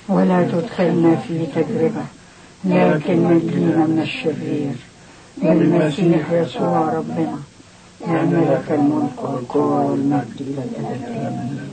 ولا تدخلنا في تجربة لكن نجينا من الشرير بالمسيح يسوع ربنا لأن لك الملك والقوة والمجد إلى الأبد آمين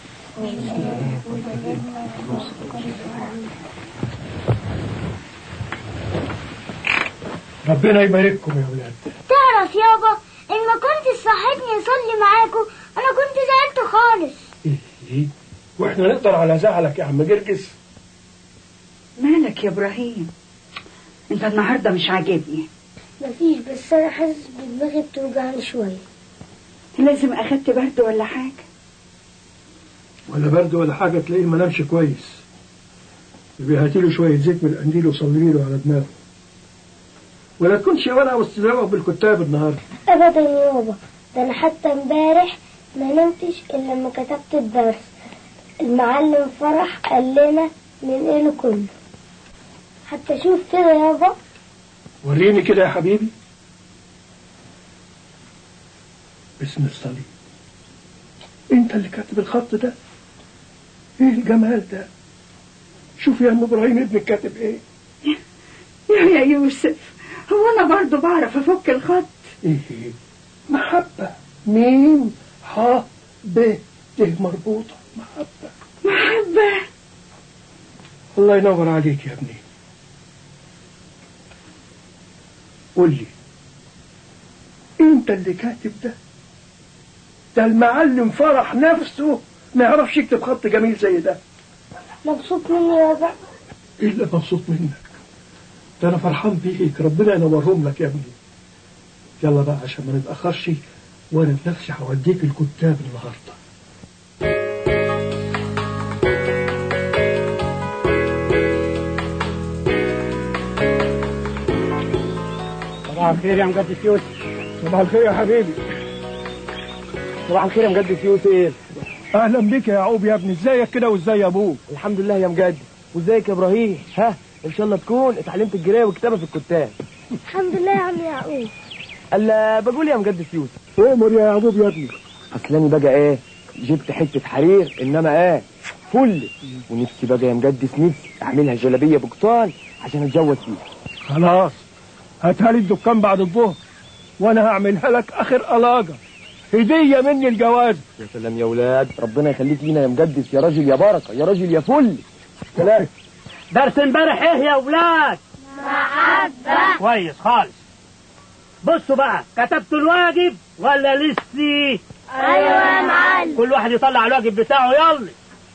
ربنا يبارككم يا ولاد تعرف يابا ان ما كنت صاحبني يصلي معاكم انا كنت زعلت خالص ايه واحنا نقدر على زعلك يا عم جرجس مالك يا إبراهيم أنت النهاردة مش عاجبني مفيش بس انا حاسس بدماغي بتوجعني شويه لازم أخدت برد ولا حاجة ولا برد ولا حاجة تلاقيه ما نامش كويس يبقى هاتي له شوية زيت من القنديل وصلي له على دماغه ولا تكونش ولا واستزوق بالكتاب النهارده ابدا يابا ده انا حتى امبارح ما نمتش الا لما كتبت الدرس المعلم فرح قال لنا ننقله كله حتى شوف كده يابا وريني كده يا حبيبي باسم الصليب انت اللي كاتب الخط ده ايه الجمال ده شوف يا ام ابراهيم ابنك كاتب ايه يا يا يوسف هو أنا برضو بعرف أفك الخط ايه محبة ميم ح ب ت مربوطة محبة محبة الله ينور عليك يا ابني قول لي انت اللي كاتب ده ده المعلم فرح نفسه ما يعرفش يكتب خط جميل زي ده مبسوط مني يابا الا مبسوط منك ده انا فرحان بيك ربنا ينورهم لك يا ابني يلا بقى عشان ما نتاخرش وانا بنفسي هوديك الكتاب النهارده صباح الخير يا مقدس يوسف صباح الخير يا حبيبي صباح الخير يا مقدس يوسف اهلا بك يا يعقوب يا ابني ازيك كده وازاي يا ابوك الحمد لله يا مجدد وازيك يا ابراهيم ها ان شاء الله تكون اتعلمت القرايه والكتابه في الكتاب الحمد لله يا عم يعقوب الا بقول يا مقدس يوسف امر يا يعقوب يا ابني اصلاني بقى ايه جبت حته حرير انما ايه فل ونفسي بقى يا مقدس نفسي اعملها جلابيه بقطان عشان اتجوز فيها خلاص هاتها لي الدكان بعد الظهر وانا هعملها لك اخر قلاجه هديه مني الجواز يا سلام يا ولاد ربنا يخليك لينا يا مقدس يا راجل يا بركه يا راجل يا فل سلام درس امبارح ايه يا ولاد محبة كويس خالص بصوا بقى كتبتوا الواجب ولا لسه ايوه يا معلم كل واحد يطلع الواجب بتاعه يلا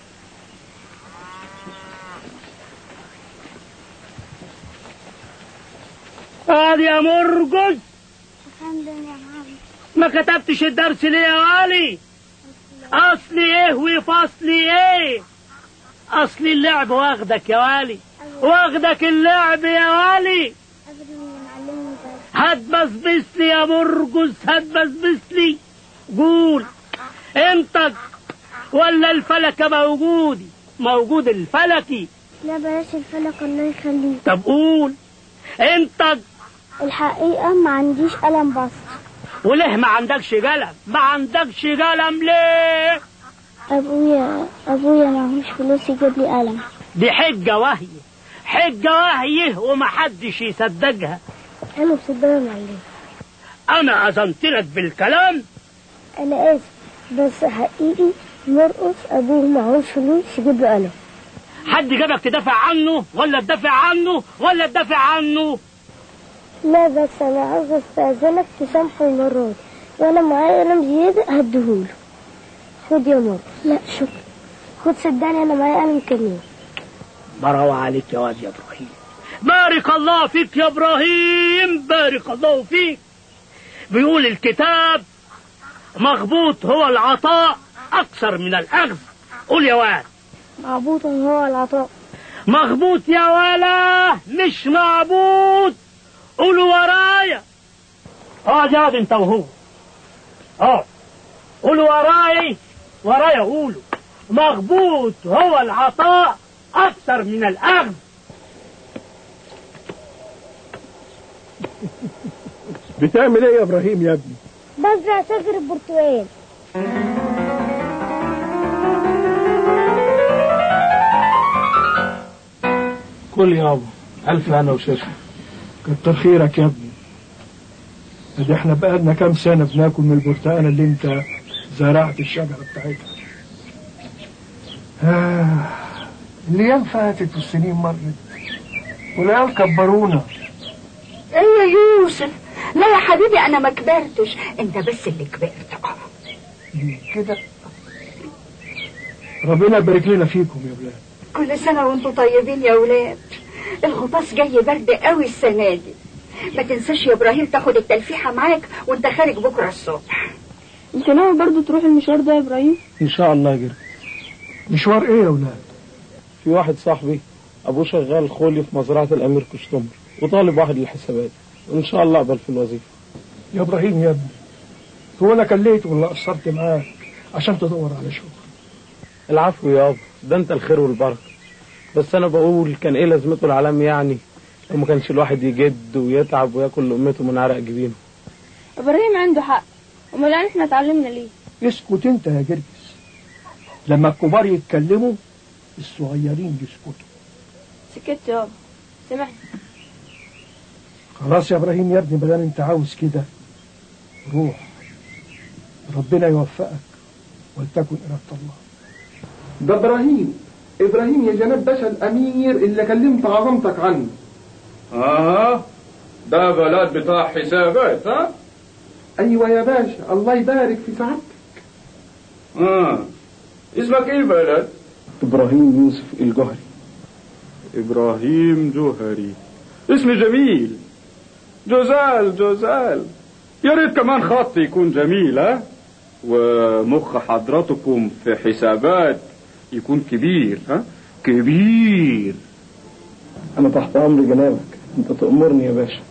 ادي يا مرجز الحمد لله يا معلم ما كتبتش الدرس ليه يا والي اصل ايه وفصل ايه اصل اللعب واخدك يا والي واخدك اللعب يا والي ابدا يا معلم هتبسبس لي يا مرجز هتبسبس لي قول انت ولا الفلكة موجود موجود الفلكي لا بلاش الفلك الله يخليك طب قول انت الحقيقة ما عنديش قلم بس وليه ما عندكش قلم ما عندكش قلم ليه ابويا ابويا معهوش فلوس يجيب لي قلم دي حجة وهي حجة وهي ومحدش يصدقها انا مصدقة يا معلم انا اذنت لك بالكلام انا اسف بس حقيقي مرقص ابوه معهوش فلوس يجيب له قلم حد جابك تدافع عنه ولا تدافع عنه ولا تدافع عنه لا بس انا عاوز استاذنك تسامحه المرة دي وانا معايا قلم زيادة هديهوله خد يا مرقص لا شكرا خد صدقني انا معايا قلم كمان برافو عليك يا واد يا ابراهيم بارك الله فيك يا ابراهيم بارك الله فيك بيقول الكتاب مغبوط هو العطاء اكثر من الاخذ قول يا واد معبوط هو العطاء مغبوط يا ولا مش معبود قولوا ورايا اقعد يا انت وهو اه قولوا وراي ورايا قولوا مغبوط هو العطاء اكثر من الاخذ بتعمل ايه يا ابراهيم يا ابني بزرع شجر البرتقال كل يابا ألف هنا وشفا كتر خيرك يا ابني ادي احنا بقالنا كام سنة بناكل من البرتقانة اللي انت زرعت الشجرة بتاعتها آه. الايام فاتت والسنين مرت والعيال كبرونا ايه يا يوسف لا يا حبيبي انا ما كبرتش انت بس اللي كبرت اه كده ربنا يبارك لنا فيكم يا ولاد كل سنة وانتم طيبين يا ولاد الغطاس جاي برد قوي السنة دي ما تنساش يا ابراهيم تاخد التلفيحة معاك وانت خارج بكرة الصبح انت ناوي برضه تروح المشوار ده يا ابراهيم إن شاء الله جري مشوار ايه يا ولاد في واحد صاحبي أبوه شغال خولي في مزرعة الأمير كشتمر وطالب واحد للحسابات وإن شاء الله أقبل في الوظيفة يا ابراهيم يا ابني هو انا كليت ولا قصرت معاك عشان تدور على شغل العفو يابا ده أنت الخير والبركة بس أنا بقول كان إيه لازمته العالم يعني لو ما كانش الواحد يجد ويتعب وياكل لقمته من عرق جبينه ابراهيم عنده حق امال احنا اتعلمنا ليه اسكت انت يا جرجس لما الكبار يتكلموا الصغيرين يسكتوا سكت يابا سمعت خلاص يا ابراهيم يا ابني بدل انت عاوز كده روح ربنا يوفقك ولتكن إرادة الله ده ابراهيم ابراهيم يا جناب باشا الامير اللي كلمت عظمتك عنه اه ده بلد بتاع حسابات ها ايوه يا باشا الله يبارك في سعادتك اه اسمك ايه بلد إبراهيم يوسف الجهري ابراهيم جوهري اسم جميل جوزال جوزال يا ريت كمان خط يكون جميل ها ومخ حضرتكم في حسابات يكون كبير ها كبير أنا تحت أمر جنابك أنت تأمرني يا باشا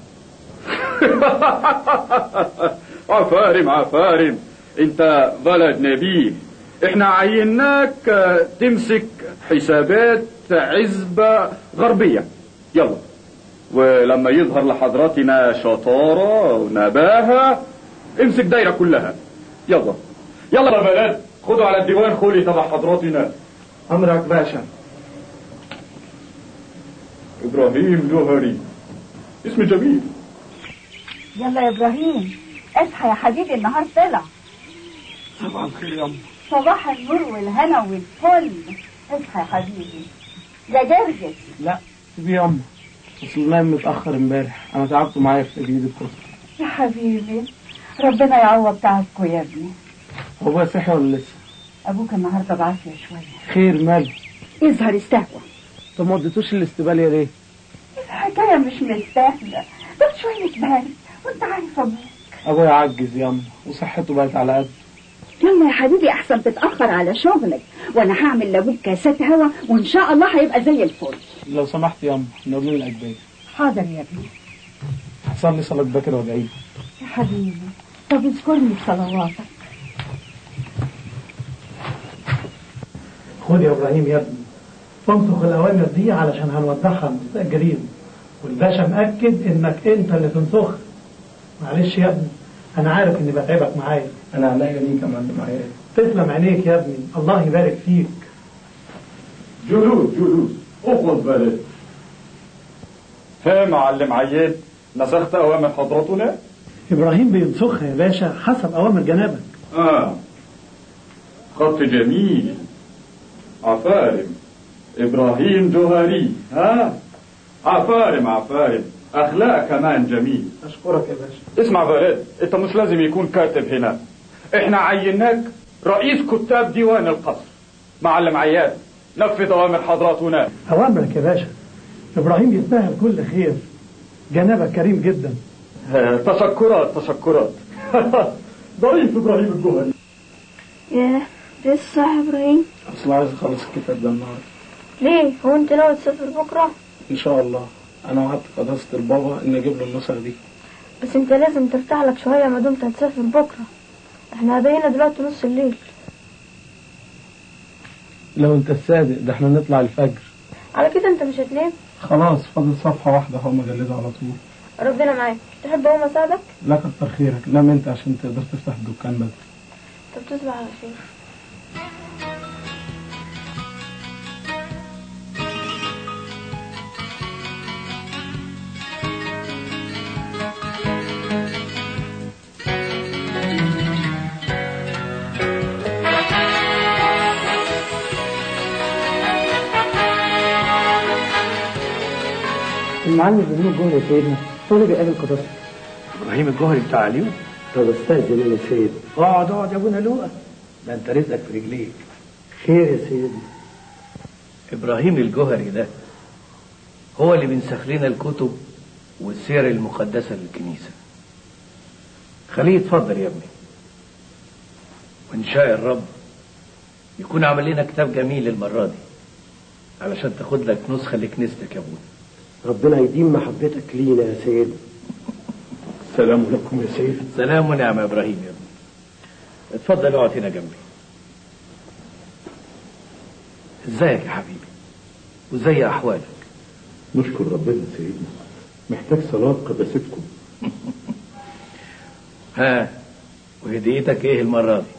عفارم عفارم انت بلد نبيه احنا عيناك آه، تمسك حسابات عزبة غربية يلا ولما يظهر لحضرتنا شطارة ونباهة امسك دايرة كلها يلا يلا يا بلد خدوا على الديوان خولي تبع حضرتنا أمرك باشا ابراهيم جوهري اسم جميل يلا يا ابراهيم اصحى يا حبيبي النهار طلع صباح الخير يا أم صباح النور والهنا والفل اصحى يا حبيبي ده جرجس لا سيبيه يا أم أصل نايم متأخر امبارح أنا تعبت معايا في تجديد الكتب يا حبيبي ربنا يعوض تعبكوا يا ابني هو أبويا صحي ولا لسه؟ ابوك النهارده بعافيه شويه خير ماله يظهر استهوى طب ما اديتوش الاستبالية ليه؟ الحكايه مش مستاهله دول شويه برد وانت عارف ابوك أبويا عجز يا أم وصحته بقت على قد يلا يا حبيبي احسن تتاخر على شغلك وانا هعمل لابوك كاسات هوا وان شاء الله هيبقى زي الفل لو سمحت يا أم نقول الأجبية حاضر يا ابني صلي صلاة بكر وادعي يا حبيبي طب اذكرني بصلواتك خد يا ابراهيم يا ابني تنسخ الاوامر دي علشان هنوضحها للمستاجرين والباشا مأكد انك انت اللي تنسخها معلش يا ابني انا عارف اني بتعبك معايا أنا عليا ليك يا معلم معايا تسلم عينيك يا ابني الله يبارك فيك جلوس جلوس اخذ بلد ها معلم عياد نسخت اوامر حضرتنا ابراهيم بينسخها يا باشا حسب اوامر جنابك اه خط جميل عفارم ابراهيم جوهري ها عفارم عفارم اخلاق كمان جميل اشكرك يا باشا اسمع بلد انت مش لازم يكون كاتب هنا احنا عيناك رئيس كتاب ديوان القصر معلم عياد نفذ اوامر حضرتنا اوامرك يا باشا ابراهيم يستاهل كل خير جنابك كريم جدا آه، تشكرات تشكرات ضعيف ابراهيم الجوهري ياه لسه يا ابراهيم أصل عايز أخلص الكتاب ده النهاردة ليه هو انت ناوي تسافر بكره إن شاء الله أنا وعدت قداسة البابا إني أجيب له النسخ دي بس انت لازم ترتاح لك شويه ما دمت هتسافر بكره احنا هدينا دلوقتي نص الليل لو أنت الصادق ده إحنا نطلع الفجر على كده انت مش هتنام خلاص فاضل صفحة واحدة هو مجلدها على طول ربنا معاك تحب اقوم اساعدك لا كتر خيرك نام أنت عشان تقدر تفتح الدكان بدري طب تصبح على خير المعلم بنور جوه يا سيدنا طالب يقابل قداسته ابراهيم الجوهري بتاع عليوم طب استاذن يا سيد اقعد اقعد يا ابونا لؤى ده انت رزقك في رجليك خير يا سيدي ابراهيم الجوهري ده هو اللي بينسخ لنا الكتب والسير المقدسة للكنيسة خليه يتفضل يا ابني وإن شاء الرب يكون عمل لنا كتاب جميل المرة دي علشان تاخد لك نسخة لكنيستك يا ابونا ربنا يديم محبتك لينا يا سيدي سلام لكم يا سيدي سلام ونعم يا ابراهيم يا ابني اتفضل اقعد هنا جنبي ازيك يا حبيبي وزي احوالك نشكر ربنا سيدنا محتاج صلاة قداستكم ها وهديتك ايه المرة دي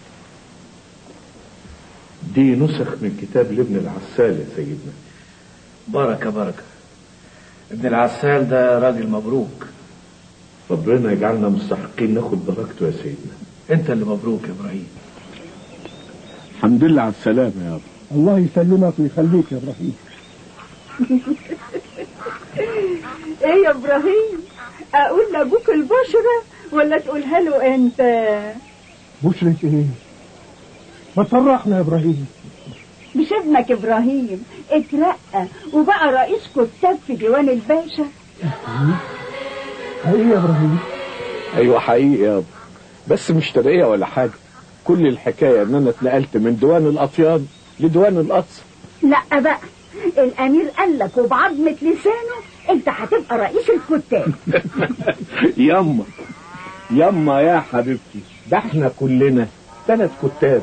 دي نسخ من كتاب لابن العسال يا سيدنا بركة بركة ابن العسال ده راجل مبروك ربنا يجعلنا مستحقين ناخد بركته يا سيدنا انت اللي مبروك يا ابراهيم الحمد لله على السلامة يا رب الله يسلمك ويخليك يا ابراهيم ايه يا ابراهيم اقول لابوك البشرة ولا تقولها له انت بشرة ايه ما تفرحنا يا ابراهيم مش ابنك ابراهيم اترقى وبقى رئيس كتاب في ديوان الباشا حقيقي يا ابراهيم ايوه حقيقي يابا بس مش ترقية ولا حاجة كل الحكاية ان انا اتنقلت من ديوان الاطيان لديوان القصر لا بقى الامير قال لك وبعظمة لسانه انت هتبقى رئيس الكتاب يما يما يا حبيبتي ده احنا كلنا ثلاث كتاب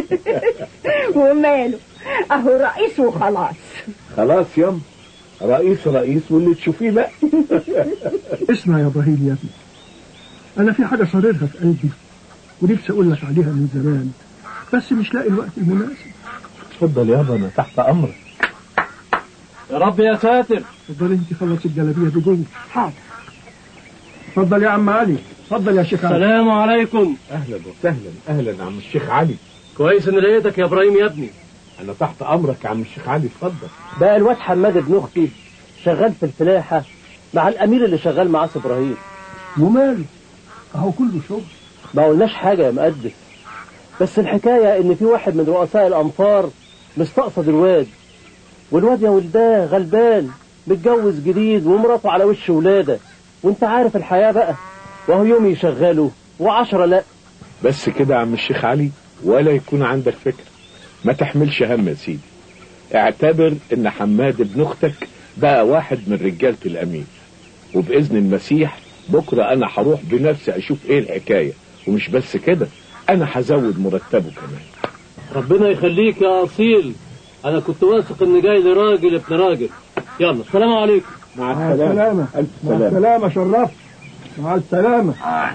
وماله اهو رئيس وخلاص خلاص يما رئيس رئيس واللي تشوفيه بقى اسمع يا ابراهيم يا ابني انا في حاجه صاررها في قلبي ونفسي اقول لك عليها من زمان بس مش لاقي الوقت المناسب اتفضل يابا انا تحت امرك يا رب يا ساتر اتفضل انت خلص الجلابيه دي جوه حاضر اتفضل يا عم علي اتفضل يا شيخ علي السلام عليكم اهلا وسهلا اهلا يا عم الشيخ علي كويس ان لقيتك يا ابراهيم يا ابني انا تحت امرك يا عم الشيخ علي اتفضل بقى الواد حماد ابن اختي شغال في الفلاحة مع الامير اللي شغال معاه سي ابراهيم وماله اهو كله شغل ما قلناش حاجة يا مقدس بس الحكاية ان في واحد من رؤساء الامطار مستقصد الواد والواد يا ولداه غلبان متجوز جديد ومراته على وش ولادة وانت عارف الحياة بقى وهو يوم يشغله وعشرة لا بس كده يا عم الشيخ علي ولا يكون عندك فكرة ما تحملش هم يا سيدي اعتبر ان حماد ابن اختك بقى واحد من رجالة الامير وباذن المسيح بكرة انا هروح بنفسي اشوف ايه الحكاية ومش بس كده انا هزود مرتبه كمان ربنا يخليك يا اصيل انا كنت واثق ان جاي لي راجل ابن راجل يلا السلام عليكم مع مع السلامة الف مع سلامة السلامة شرفت مع السلامة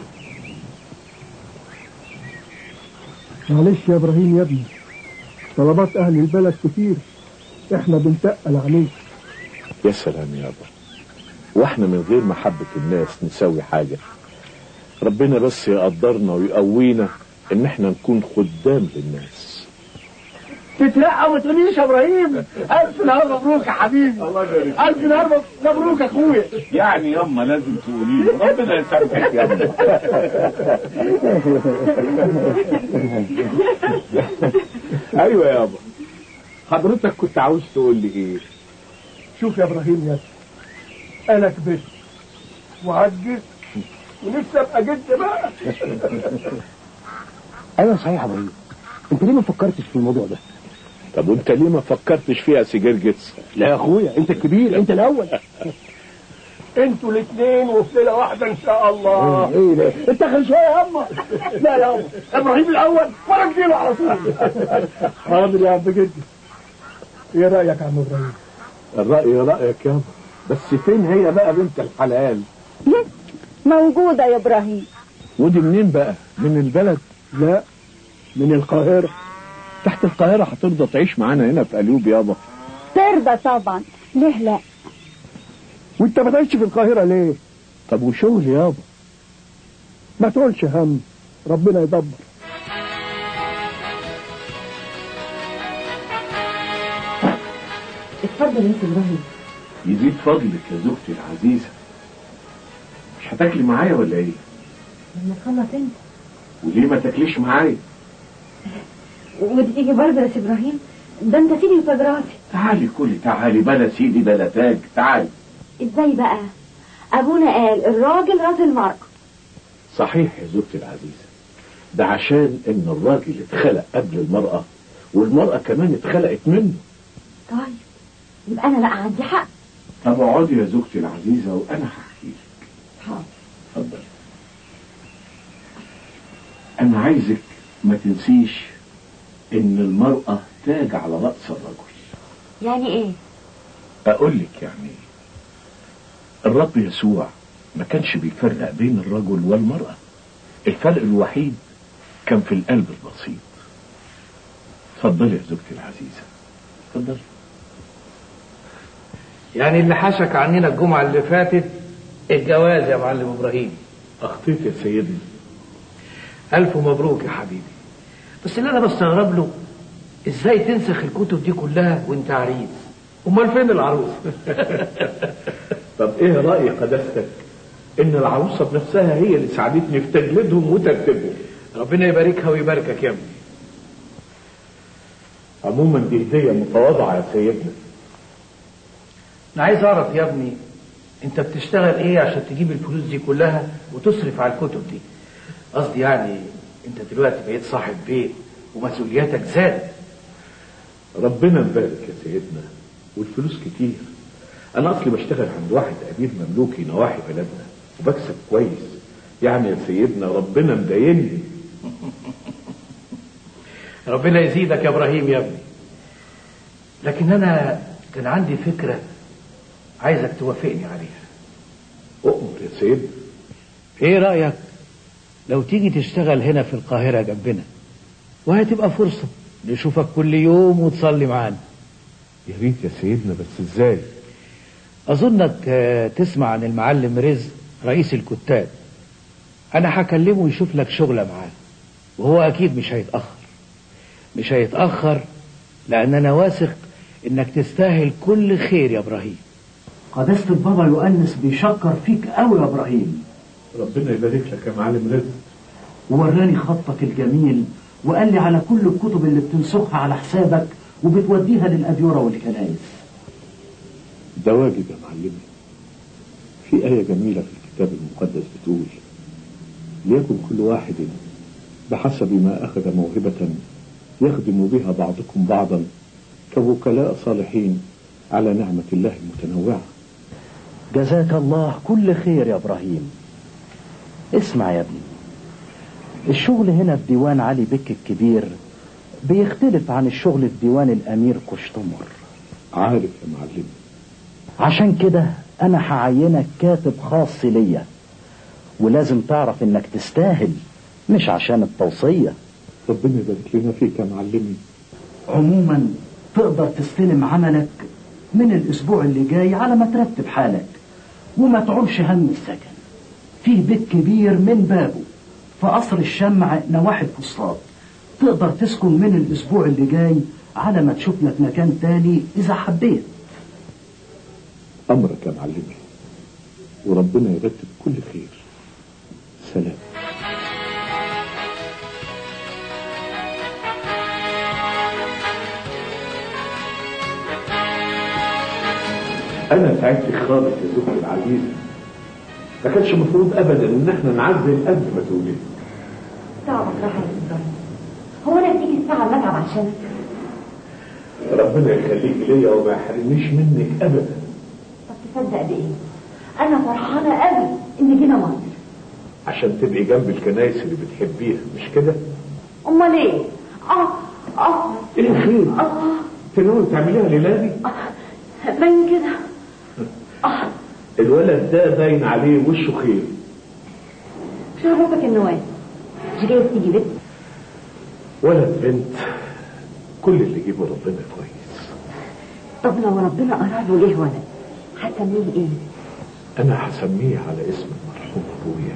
معلش يا ابراهيم يا ابني طلبات اهل البلد كتير احنا بنتقل عليك يا سلام يابا واحنا من غير محبة الناس نسوي حاجة ربنا بس يقدرنا ويقوينا ان احنا نكون خدام للناس تترقى وما تقوليش يا ابراهيم الف نهار مبروك يا حبيبي الله يبارك الف نهار مبروك يا اخويا يعني يما لازم تقولي له ربنا يسامحك يا ابني ايوه يابا حضرتك كنت عاوز تقول لي ايه شوف يا ابراهيم يا ابني انا كبرت وعجزت ونفسي ابقى جد بقى ايوه صحيح يا ابراهيم انت ليه ما فكرتش في الموضوع ده طب وانت ليه ما فكرتش فيها يا سجرجس لا يا اخويا انت الكبير انت الاول انتوا الاثنين وفي ليله واحده ان شاء الله ايه ده انت خل شويه يا اما لا يا اما ابراهيم الاول وانا كبير على طول حاضر يا عم جدي ايه رايك يا عم ابراهيم الرأي رأيك يابا بس فين هي بقى بنت الحلال موجودة يا ابراهيم ودي منين بقى من البلد لا من القاهره تحت القاهرة هترضى تعيش معانا هنا في قليوب يابا ترضى طبعا ليه لا وانت ما تعيش في القاهره ليه طب وشغل يابا ما تقولش هم ربنا يدبر اتفضل يا سي ابراهيم يزيد فضلك يا زوجتي العزيزة مش هتاكلي معايا ولا ايه لما تخلص انت وليه ما تاكليش معايا ودي تيجي برضه يا سي ابراهيم ده انت سيدي وتاج راسي تعالي كلي تعالي بلا سيدي بلا تاج تعالي ازاي بقى ابونا قال الراجل راس المرأة صحيح يا زوجتي العزيزة ده عشان ان الراجل اتخلق قبل المرأة والمرأة كمان اتخلقت منه طيب يبقى انا بقى عندي حق طب اقعدي يا زوجتي العزيزة وانا هحكي لك حاضر اتفضل انا عايزك ما تنسيش ان المرأة تاج على رأس الرجل يعني ايه اقول لك يعني الرب يسوع ما كانش بيفرق بين الرجل والمرأة الفرق الوحيد كان في القلب البسيط اتفضلي يا زوجتي العزيزة اتفضلي يعني اللي حشك عننا الجمعة اللي فاتت الجواز يا معلم إبراهيم أخطيت يا سيدنا ألف مبروك يا حبيبي بس اللي أنا بستغرب له إزاي تنسخ الكتب دي كلها وأنت عريس أمال فين العروس طب ايه رأي قداستك ان العروسة بنفسها هي اللي ساعدتني في تجليدهم وترتيبهم ربنا يباركها ويباركك يا ابني عموما دي هدية متواضعة يا سيدنا أنا عايز أعرف يا ابني أنت بتشتغل إيه عشان تجيب الفلوس دي كلها وتصرف على الكتب دي قصدي يعني أنت دلوقتي بقيت صاحب بيت ومسؤولياتك زادت ربنا مبارك يا سيدنا والفلوس كتير انا اصلي بشتغل عند واحد امير مملوكي نواحي بلدنا وبكسب كويس يعني يا سيدنا ربنا مدايني ربنا يزيدك يا ابراهيم يا ابني لكن انا كان عندي فكره عايزك توافقني عليها اؤمر يا سيدنا ايه رايك لو تيجي تشتغل هنا في القاهره جنبنا وهتبقى فرصه نشوفك كل يوم وتصلي معانا يا ريت يا سيدنا بس ازاي اظنك آه، تسمع عن المعلم رزق رئيس الكتاب انا هكلمه يشوف لك شغله معاه وهو اكيد مش هيتاخر مش هيتاخر لان انا واثق انك تستاهل كل خير يا ابراهيم قداسة البابا يؤنس بيشكر فيك قوي يا ابراهيم ربنا يبارك لك يا معلم رزق ووراني خطك الجميل وقال لي على كل الكتب اللي بتنسخها على حسابك وبتوديها للأديرة والكنائس ده واجب يا معلمي في آية جميلة في الكتاب المقدس بتقول ليكن كل واحد بحسب ما أخذ موهبة يخدم بها بعضكم بعضا كوكلاء صالحين على نعمة الله المتنوعة جزاك الله كل خير يا ابراهيم اسمع يا ابني الشغل هنا في ديوان علي بك الكبير بيختلف عن الشغل في ديوان الامير قشطمر عارف يا معلم عشان كده انا هعينك كاتب خاص ليا ولازم تعرف انك تستاهل مش عشان التوصية ربنا يبارك لنا فيك يا معلمي عموما تقدر تستلم عملك من الاسبوع اللي جاي على ما ترتب حالك وما تعولش هم السكن فيه بيت كبير من بابه في قصر الشمع نواحي الفسطاط تقدر تسكن من الاسبوع اللي جاي على ما تشوف لك مكان تاني اذا حبيت أمرك يا معلمي وربنا يرتب كل خير سلام أنا سعدت خالص يا زوجتي العزيزة ما كانش المفروض أبدا إن احنا نعزل قبل ما تولد تعبك راح يا إبراهيم هو أنا بتيجي الساعة اللي أتعب عشانك ربنا يخليك ليا وما يحرمنيش منك أبدا طب تصدق بإيه؟ أنا فرحانة قوي إن جينا مصر عشان تبقي جنب الكنايس اللي بتحبيها مش كده؟ أمال إيه؟ آه آه ايه خير؟ آه تناوي تعمليها ليلادي؟ باين كده الولد ده باين عليه وشه خير مش عرفك النواه مش جايز تيجي بيت ولد بنت كل اللي يجيبه ربنا كويس طب لو ربنا أراد له ليه ولد هتسميه إيه؟ انا هسميه على اسم المرحوم ابويا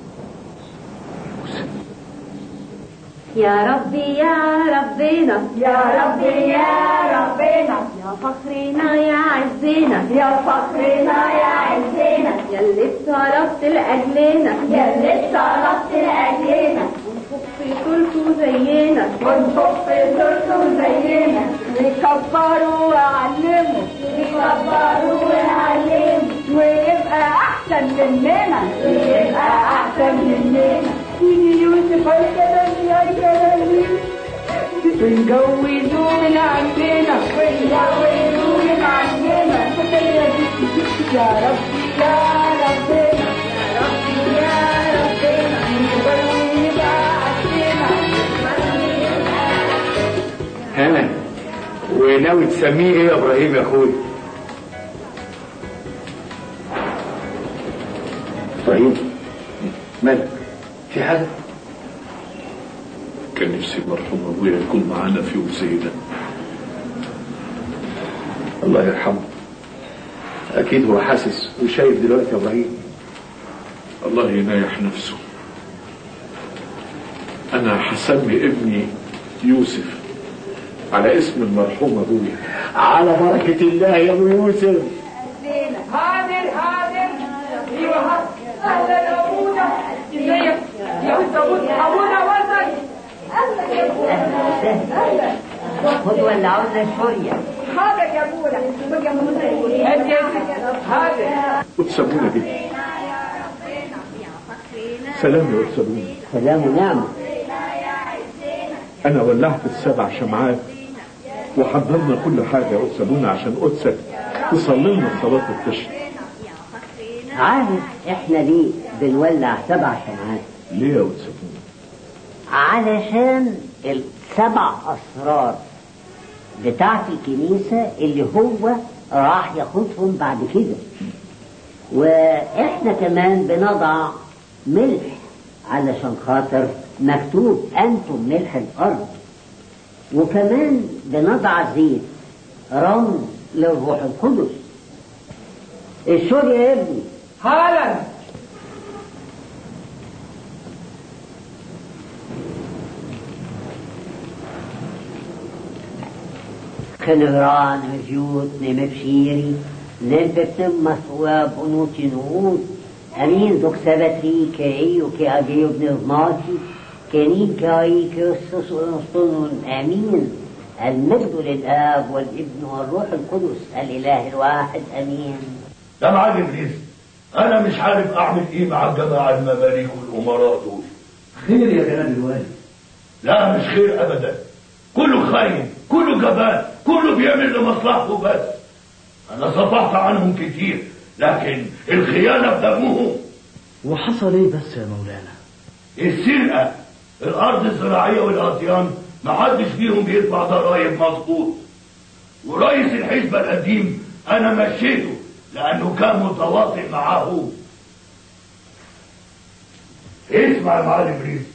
يا ربي يا ربنا يا ربي يا ربنا يا فخرنا يا عزينا يا فخرنا يا عزينا يا اللي اتصرفت لأجلنا يا اللي اتصرفت لأجلنا ونفخ في صورته زينا ونفخ في صورته زينا نكبره وعلمه نكبره ونعلمه ويبقى أحسن مننا ويبقى أحسن مننا سيدي يوسف الكلام يا كلامي ونجوزوه من عندنا ونجوزوه من عندنا يا ربي يا ربنا يا ربي يا ربنا ونجوزوه يبقى عندنا ها وناوي تسميه ايه يا ابراهيم يا اخوي ابراهيم مالك في حاجه كان نفسي المرحوم ابويا يكون معانا في يوم زي ده الله يرحمه اكيد هو حاسس وشايف دلوقتي يا ابراهيم الله ينايح نفسه انا هسمي ابني يوسف على اسم المرحوم ابويا على بركه الله يا ابو يوسف حاضر حاضر ايوه اهلا يا ابونا ازيك يا ابونا ابونا وصل خد ولعونا شوية حاضر يا ابونا خد يا ابونا هات يا ستي. حاضر وتسمونا بيه سلام يا وتسمونا سلام ونعمة انا ولعت السبع شمعات وحضرنا كل حاجة يا وتسمونا عشان قدسك تصلي لنا صلاة التشريق عارف احنا ليه بنولع سبع شمعات ليه يا وتسمونا علشان السبع اسرار بتاعت الكنيسة اللي هو راح ياخدهم بعد كده واحنا كمان بنضع ملح علشان خاطر مكتوب انتم ملح الارض وكمان بنضع زيت رمز للروح القدس الشور يا ابني حالا خنغران مجيوت نم بشيري نم بتم ثواب ونوتي نوت أمين دوك سبتري كعي وكي أجي ابن ضماتي كنين كاي كيوسس ونصطنون أمين المجد للآب والابن والروح القدس الإله الواحد أمين يا معلم رزق انا مش عارف اعمل ايه مع الجماعه المماليك والامراء دول خير يا جناب الوالي لا مش خير ابدا كله خاين كله جبان كله بيعمل لمصلحته بس انا صفحت عنهم كتير لكن الخيانه بدمهم وحصل ايه بس يا مولانا السرقه الارض الزراعيه والاطيان محدش فيهم بيدفع ضرائب مظبوط ورئيس الحزب القديم انا مشيته لانه كان متواطئ معاه اسمع يا معلم رزق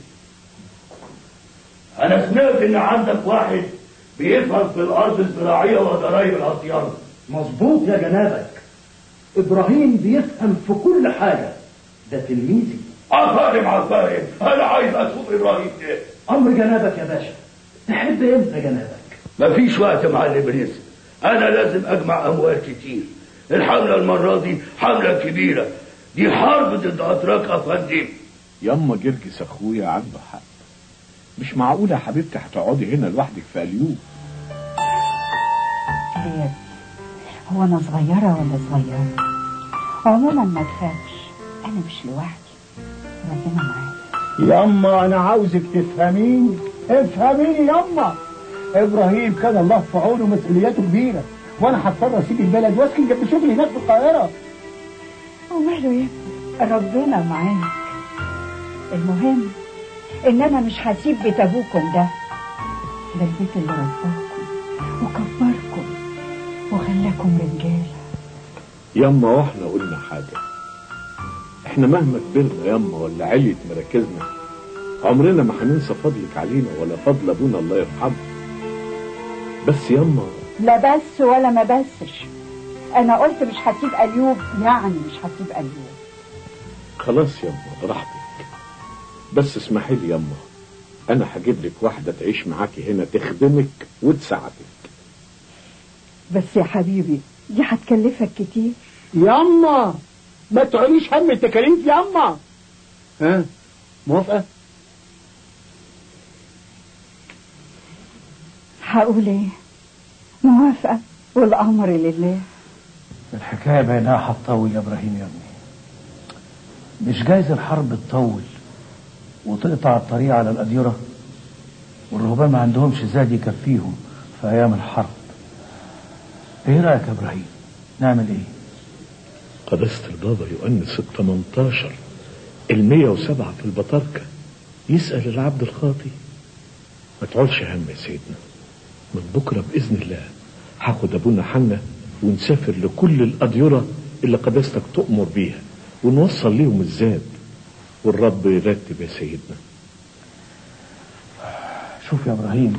انا سمعت ان عندك واحد بيفهم في الارض الزراعيه وضرائب الاطيان مظبوط يا جنابك ابراهيم بيفهم في كل حاجه ده تلميذي افهم افهم انا عايز اشوف ابراهيم ده امر جنابك يا باشا تحب امتى يا جنابك مفيش وقت يا معلم رزق انا لازم اجمع اموال كتير الحمله المره دي حمله كبيره دي حرب ضد اتراك افندم ياما جرجس اخويا عنده حق مش معقولة يا حبيبتي هتقعدي هنا لوحدك في اليوم رياض هو انا صغيرة ولا صغيرة عموما ما تخافش انا مش لوحدي ربنا معايا يما انا عاوزك تفهميني افهميني يما ابراهيم كان الله في عونه مسؤولياته كبيره وانا هضطر اسيب البلد واسكن جنب شغلي هناك في القاهره وماله يا ابني ربنا معاك المهم ان انا مش هسيب بيت ابوكم ده ده البيت اللي رباكم وكبركم وخلاكم رجاله ياما واحنا قلنا حاجة احنا مهما كبرنا ياما ولا عليت مراكزنا عمرنا ما هننسى فضلك علينا ولا فضل ابونا الله يرحمه بس ياما لا بس ولا ما بسش انا قلت مش هسيب ايوب يعني مش هسيب ايوب خلاص ياما براحتك بس اسمحي لي ياما انا هجيب لك واحدة تعيش معاكي هنا تخدمك وتساعدك بس يا حبيبي دي هتكلفك كتير ياما ما تعليش هم التكاليف ياما ها موافقة هقول ايه موافقة والأمر لله الحكاية بينها هتطول يا إبراهيم يا ابني مش جايز الحرب تطول وتقطع الطريق على الأديرة والرهبان ما عندهمش زاد يكفيهم في أيام الحرب إيه رأيك يا إبراهيم نعمل إيه قداسة البابا يؤنس ال 18 ال 107 في البطاركة يسأل العبد الخاطي ما تعولش هم يا سيدنا من بكرة بإذن الله هاخد أبونا حنا ونسافر لكل الأديرة اللي قداستك تؤمر بيها ونوصل ليهم الزاد والرب يرتب يا سيدنا شوف يا إبراهيم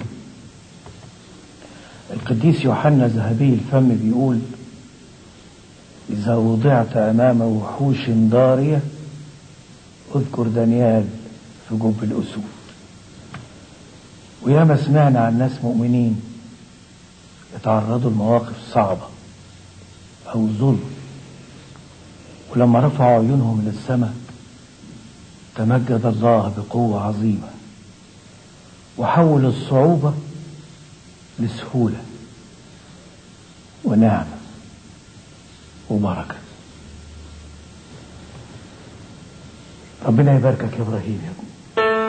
القديس يوحنا ذهبي الفم بيقول إذا وضعت أمام وحوش ضارية اذكر دانيال في جب الأسود وياما سمعنا عن ناس مؤمنين اتعرضوا لمواقف صعبة أو ظلم ولما رفعوا عيونهم للسماء تمجد الله بقوة عظيمة وحول الصعوبة لسهولة ونعمة وبركة ربنا يباركك يا إبراهيم يا ابني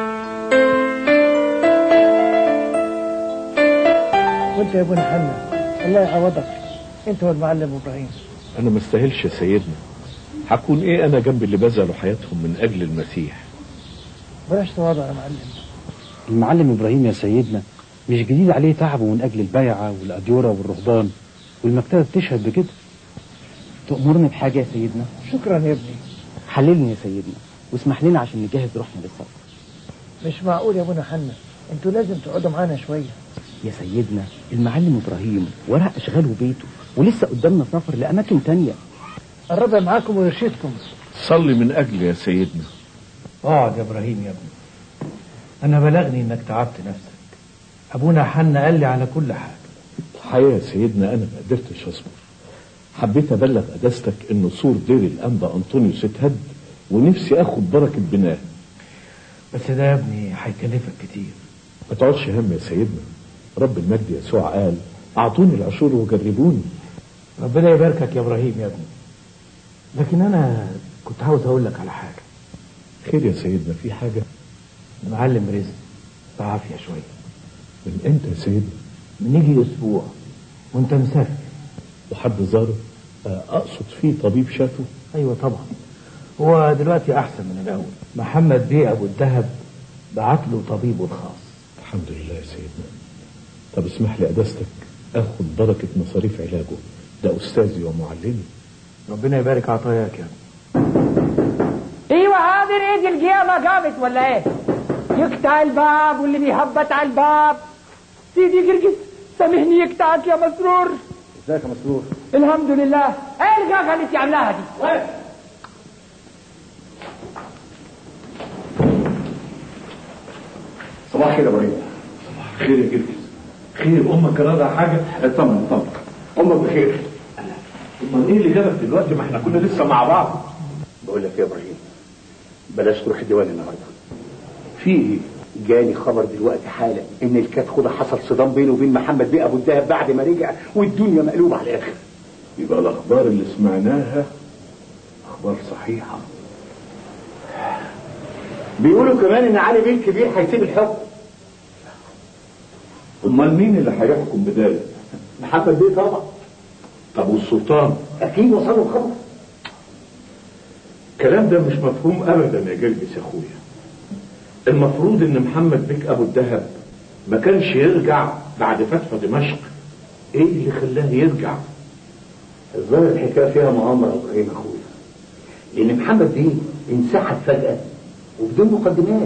وانت يا ابونا حنا الله يعوضك انت والمعلم ابراهيم أنا ما استاهلش يا سيدنا هكون إيه أنا جنب اللي بذلوا حياتهم من أجل المسيح بلاش تواضع يا معلم المعلم إبراهيم يا سيدنا مش جديد عليه تعبه من أجل البيعة والأديرة والرهبان والمكتبة بتشهد بكده تأمرني بحاجة يا سيدنا شكرا يا ابني حللني يا سيدنا واسمح لنا عشان نجهز روحنا للسفر مش معقول يا ابونا حنا انتوا لازم تقعدوا معانا شوية يا سيدنا المعلم إبراهيم ورق أشغاله بيته ولسه قدامنا سفر لأماكن تانية الربع معاكم ويرشدكم صلي من أجل يا سيدنا اقعد يا إبراهيم يا ابني أنا بلغني إنك تعبت نفسك أبونا حنا قال لي على كل حاجة الحقيقة يا سيدنا أنا ما قدرتش أصبر حبيت أبلغ قداستك إن سور دير الأنبا أنطونيوس اتهد ونفسي آخد بركة بناه بس ده يا ابني هيكلفك كتير ما تقعدش هم يا سيدنا رب المجد يسوع قال أعطوني العشور وجربوني ربنا يباركك يا إبراهيم يا ابني لكن أنا كنت عاوز أقول لك على حاجة خير يا سيدنا في حاجة المعلم رزق بعافية شوية من امتى يا سيدنا من يجي أسبوع وأنت مسافر وحد زاره آه، أقصد فيه طبيب شافه أيوة طبعا هو دلوقتي أحسن من الأول محمد بيه أبو الدهب بعت له طبيبه الخاص الحمد لله يا سيدنا طب اسمح لي قداستك اخد بركة مصاريف علاجه ده استاذي ومعلمي ربنا يبارك عطاياك يا ابني ايوه حاضر ايه دي القيامة قامت ولا ايه؟ يقطع الباب واللي بيهبط على الباب سيدي جرجس سامحني يقطعك يا مسرور ازيك يا مسرور الحمد لله ايه الغاغة اللي انت عاملاها دي؟ صباح الخير يا ابراهيم خير يا جرجس خير امك راضع حاجة اطمن اطمن امك بخير امال ايه اللي جابك دلوقتي ما احنا كنا لسه مع بعض بقول لك يا ابراهيم بلاش تروح الديوان النهارده في ايه جاني خبر دلوقتي حالا ان الكات خده حصل صدام بينه وبين محمد بيه ابو الدهب بعد ما رجع والدنيا مقلوبه على الاخر يبقى الاخبار اللي سمعناها اخبار صحيحة بيقولوا كمان ان علي بيه الكبير هيسيب الحكم امال مين اللي هيحكم بداية محمد بيه طبعا طب والسلطان اكيد وصلوا الخبر الكلام ده مش مفهوم ابدا يا جرجس يا اخويا المفروض ان محمد بيك ابو الدهب ما كانش يرجع بعد فتح دمشق ايه اللي خلاه يرجع الظاهر الحكايه فيها مؤامره يا ابراهيم اخويا لان محمد بيه انسحب فجاه وبدون مقدمات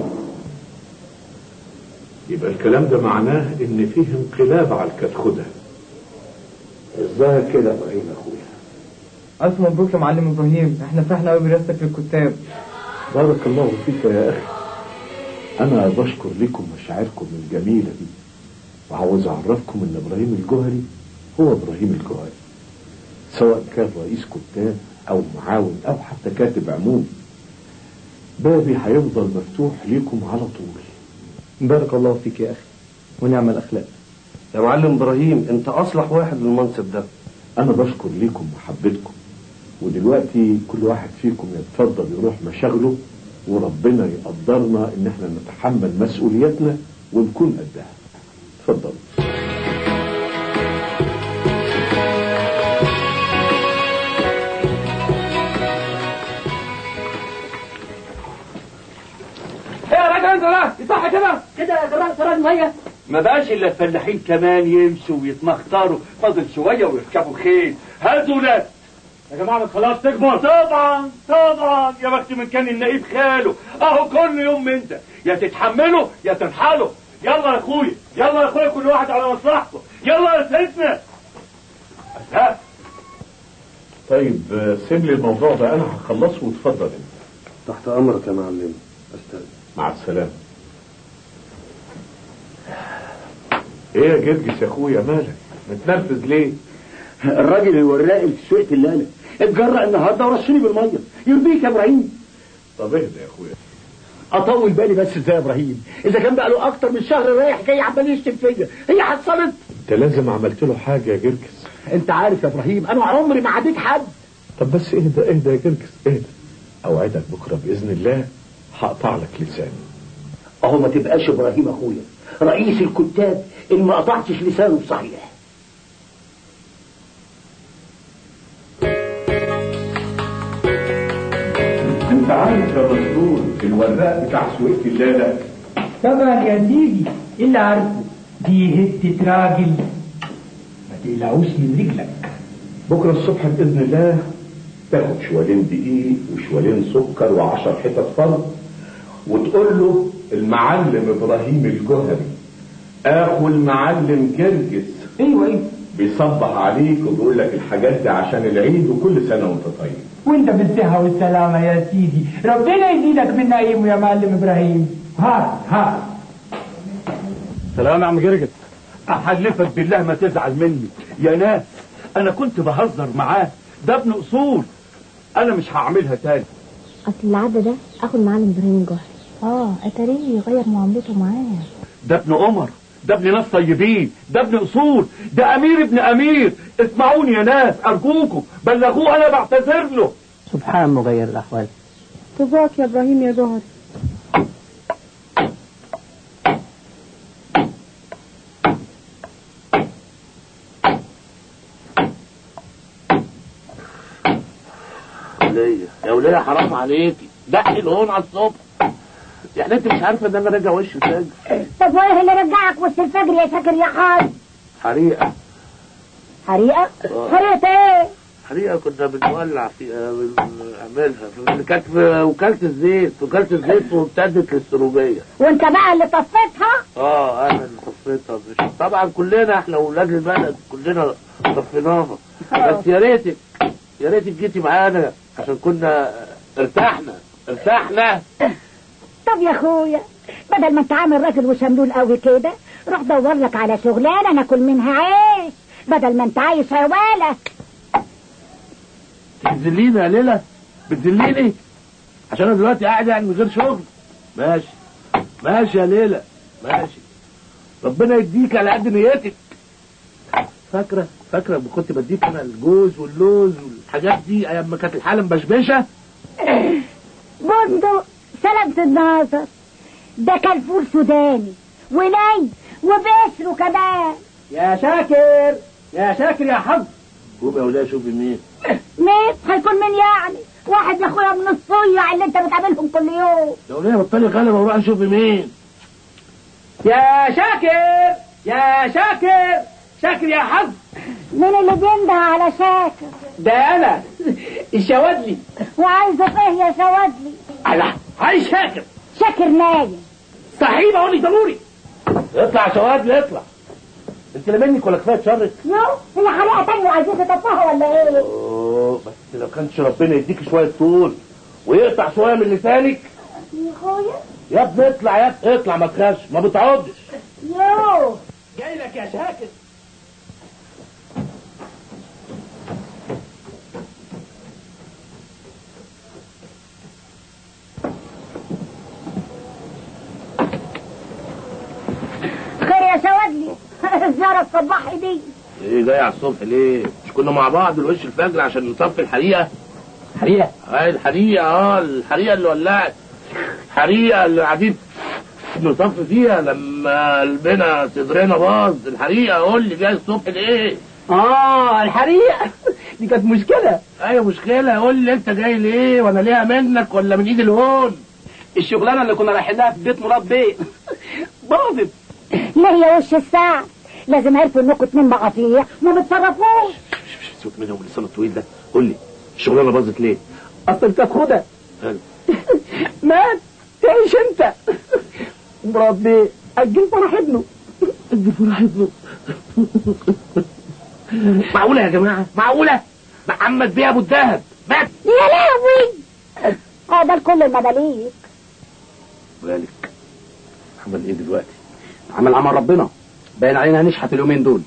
يبقى الكلام ده معناه ان فيه انقلاب على الكتخدة الظاهر كده يا ابراهيم اخويا ألف مبروك يا معلم إبراهيم احنا فرحنا قوي برئاستك للكتاب بارك الله فيك يا اخي انا بشكر لكم مشاعركم الجميلة دي وعاوز اعرفكم ان ابراهيم الجوهري هو ابراهيم الجوهري سواء كان رئيس كتاب او معاون او حتى كاتب عموم بابي هيفضل مفتوح ليكم على طول بارك الله فيك يا اخي ونعم الاخلاق يا معلم ابراهيم انت اصلح واحد للمنصب ده انا بشكر ليكم محبتكم ودلوقتي كل واحد فيكم يتفضل يروح مشاغله وربنا يقدرنا ان احنا نتحمل مسؤولياتنا ونكون قدها اتفضل ايه يا راجل انت لا صح كده كده يا جماعه سراج ميه ما بقاش الا الفلاحين كمان يمشوا ويتمخطروا فاضل شويه ويركبوا خيل هاتوا ولاد يا جماعه خلاص تكبر طبعا طبعا يا بخت من كان النقيب خاله اهو كل يوم من ده يا تتحملوا يا تنحلوا يلا يا اخويا يلا يا اخويا كل واحد على مصلحته يلا يا سيدنا ها طيب آه، سيب لي الموضوع ده انا هخلصه وتفضل انت تحت امرك يا معلم استاذ مع السلامه ايه يا جرجس يا اخويا مالك متنرفز ليه الراجل الوراق اللي في سوقة الليلة اتجرأ النهارده ورشني بالميه يرضيك يا ابراهيم طب اهدى يا اخويا اطول بالي بس ازاي يا ابراهيم اذا كان بقى له اكتر من شهر رايح جاي عمال يشتم فيا هي حصلت انت لازم عملت له حاجه يا جرجس انت عارف يا ابراهيم انا عمري ما عديت حد طب بس اهدى اهدى يا جرجس اهدى اوعدك بكره باذن الله هقطع لك لساني اهو ما تبقاش ابراهيم اخويا رئيس الكتاب ان ما قطعتش لسانه بصحيح انت عارف يا مسرور الوراق بتاع سويق الليله طبعا يا سيدي اللي عارفه دي هتة راجل ما تقلعوش من رجلك بكره الصبح باذن الله تاخد شوالين دقيق وشوالين سكر وعشر حتت فرد وتقول له المعلم ابراهيم الجهري اخو المعلم جرجس ايوه ايوه بيصبح عليك وبيقول لك الحاجات دي عشان العيد وكل سنه وانت طيب وانت بالصحة والسلامة يا سيدي ربنا يزيدك من نعيمه يا معلم ابراهيم ها ها سلام يا عم جرجس احلفك بالله ما تزعل مني يا ناس انا كنت بهزر معاه ده ابن اصول انا مش هعملها تاني اصل العبد ده اخو المعلم ابراهيم الجوهري اه اتاريه يغير معاملته معاه ده ابن عمر ده ابن ناس طيبين ده ابن اصول ده امير ابن امير اسمعوني يا ناس ارجوكم بلغوه انا بعتذر له سبحان مغير الاحوال طباك يا ابراهيم يا جوهري ولية يا ولية حرام عليكي دقي الهون على الصبح يعني انت مش عارفه ان انا راجع وش الفجر طب وايه اللي رجعك وسط الفجر يا شاكر يا حاج حريقه حريقة آه. حريقة ايه حريقه كنا بنولع فيها بنعملها في- كانت في وكاله الزيت وكاله الزيت وامتدت للسروجيه وانت بقى اللي طفيتها اه انا اللي طفيتها مش طبعا كلنا احنا اولاد البلد كلنا طفيناها بس يا ريتك يا ريتك جيتي معانا عشان كنا ارتحنا ارتحنا طب يا اخويا بدل ما انت عامل راجل وشملول قوي كده روح دور لك على شغلانه ناكل منها عيش بدل ما انت عايش عواله بتذليني يا ليلى بتذليني عشان انا دلوقتي قاعد يعني من غير شغل ماشي ماشي يا ليلى ماشي ربنا يديك على قد نيتك فاكره فاكره لما كنت بديك انا الجوز واللوز والحاجات دي ايام ما كانت الحاله مبشبشه بندق سلامة النظر ده كان فول سوداني وني وبسر كمان يا شاكر يا شاكر يا حظ قوم يا ولاد شوفي مين مين هيكون مين يعني واحد يا اخويا من الصيع اللي انت بتقابلهم كل يوم يا ولاد بطلي غلبه وروح شوفي مين يا شاكر يا شاكر شاكر يا حظ مين اللي بينده على شاكر ده انا الشوادلي وعايزه ايه يا شوادلي الله عايز شاكر شاكر نايم صحيح بقول لي ضروري اطلع يا شوادلي اطلع انت لا منك ولا كفايه شرك يو هي حريقه تانية عايزين تطفها ولا ايه اوه بس لو كانش ربنا يديك شويه طول ويقطع شويه من لسانك يا اخويا يا ابني اطلع يا ابني اطلع ما تخافش ما بتعضش يو جاي لك يا شاكر السهرة الصباحي دي ايه جاي على الصبح ليه؟ مش كنا مع بعض الوش الفجر عشان نطفي الحريقة؟ حريقة؟ اه الحريقة اه الحريقة اللي ولعت الحريقة اللي قاعدين نطفي فيها لما قلبنا صدرنا باظ الحريقة قول لي جاي الصبح ليه؟ اه الحريقة دي كانت مشكلة ايوه مشكلة قول لي انت جاي ليه وانا ليها منك ولا من ايد الهون؟ الشغلانة اللي كنا رايحين لها في بيت مراد بيه باظت ليه يا وش الساعة لازم عرفوا انكم اتنين مقاطيع ما بتصرفوش سيبك منهم اللسان الطويل ده قول لي الشغلانة باظت ليه؟ اصل كانت خدها قال. مات تعيش انت مراد بيه اجل فرح ابنه اجل فرح ابنه معقولة يا جماعة؟ معقولة؟ محمد بيه ابو الدهب مات يا لهوي اه ده لكل المباليك بالك عمل ايه دلوقتي؟ عمل عمل ربنا باين علينا هنشحت اليومين دول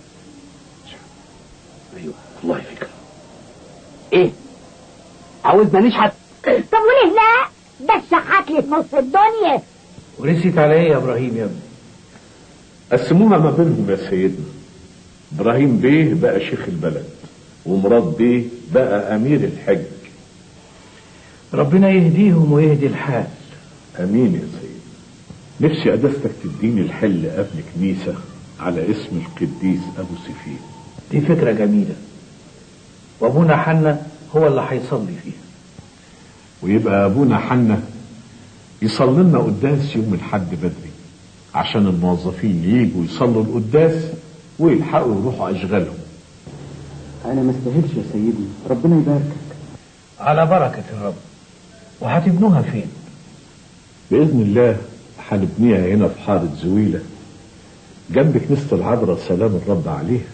ايوه والله فكرة ايه عاوزنا نشحت طب وليه لا ده الشحات لي في نص الدنيا ورثت على ايه يا ابراهيم يا ابني؟ قسموها ما بينهم يا سيدنا ابراهيم بيه بقى شيخ البلد ومراد بيه بقى امير الحج ربنا يهديهم ويهدي الحال امين يا سيدنا نفسي قداستك تديني الحل قبل كنيسة على اسم القديس ابو سفين دي فكرة جميلة وابونا حنا هو اللي هيصلي فيها ويبقى ابونا حنا يصلي لنا قداس يوم الحد بدري عشان الموظفين ييجوا يصلوا القداس ويلحقوا يروحوا اشغالهم انا ما استاهلش يا سيدي ربنا يباركك على بركة الرب وهتبنوها فين؟ باذن الله هنبنيها هنا في حارة زويلة جنب كنيسة العذراء سلام الرب عليها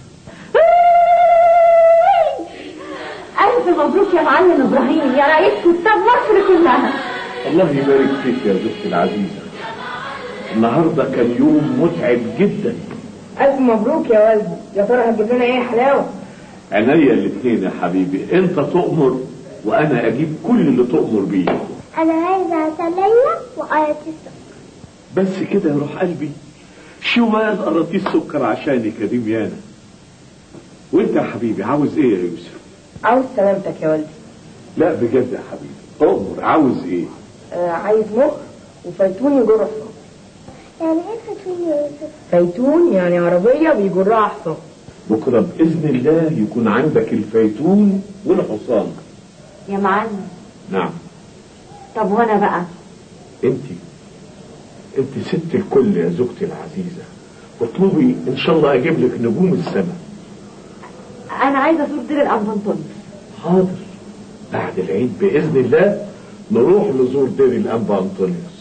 ألف مبروك يا معلم إبراهيم يا رئيس كتاب مصر كلها الله يبارك فيك يا زوجتي العزيزة النهاردة كان يوم متعب جدا ألف مبروك يا والدي يا ترى هتجيب لنا إيه حلاوة عينيا الاتنين يا حبيبي انت تؤمر وانا اجيب كل اللي تؤمر بيه أنا عايزة عسلية وآية السكر بس كده يا روح قلبي شوال قراطيس سكر عشانك يا دميانة وانت يا حبيبي عاوز ايه يا يوسف عاوز سلامتك يا والدي لا بجد يا حبيبي اؤمر عاوز ايه آه عايز مخ وفيتون يجر حصان يعني إيه فتوين يا يوسف؟ فيتون يعني عربية بيجرها حصان بكرة بإذن الله يكون عندك الفيتون والحصان يا معلم نعم طب وأنا بقى انت انت ست الكل يا زوجتي العزيزة اطلبي ان شاء الله اجيب لك نجوم السماء أنا عايزة أزور دير الأنفنطون حاضر بعد العيد بإذن الله نروح نزور دير الأنبا أنطونيوس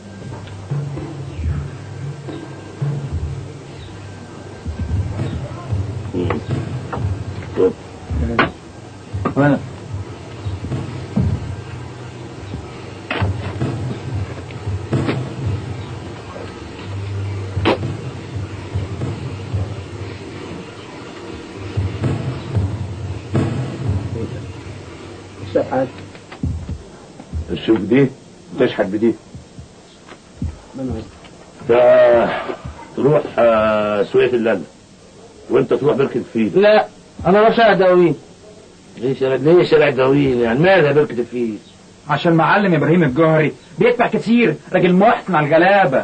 وانا شحات شوف دي تشحت بدي ده تروح آه، سوية اللالة وانت تروح بركة الفيل لا انا رايح شارع دواوين ليه شارع ليه شارع دواوين يعني مالها بركة الفيل عشان معلم ابراهيم الجوهري بيدفع كتير راجل محسن على الغلابه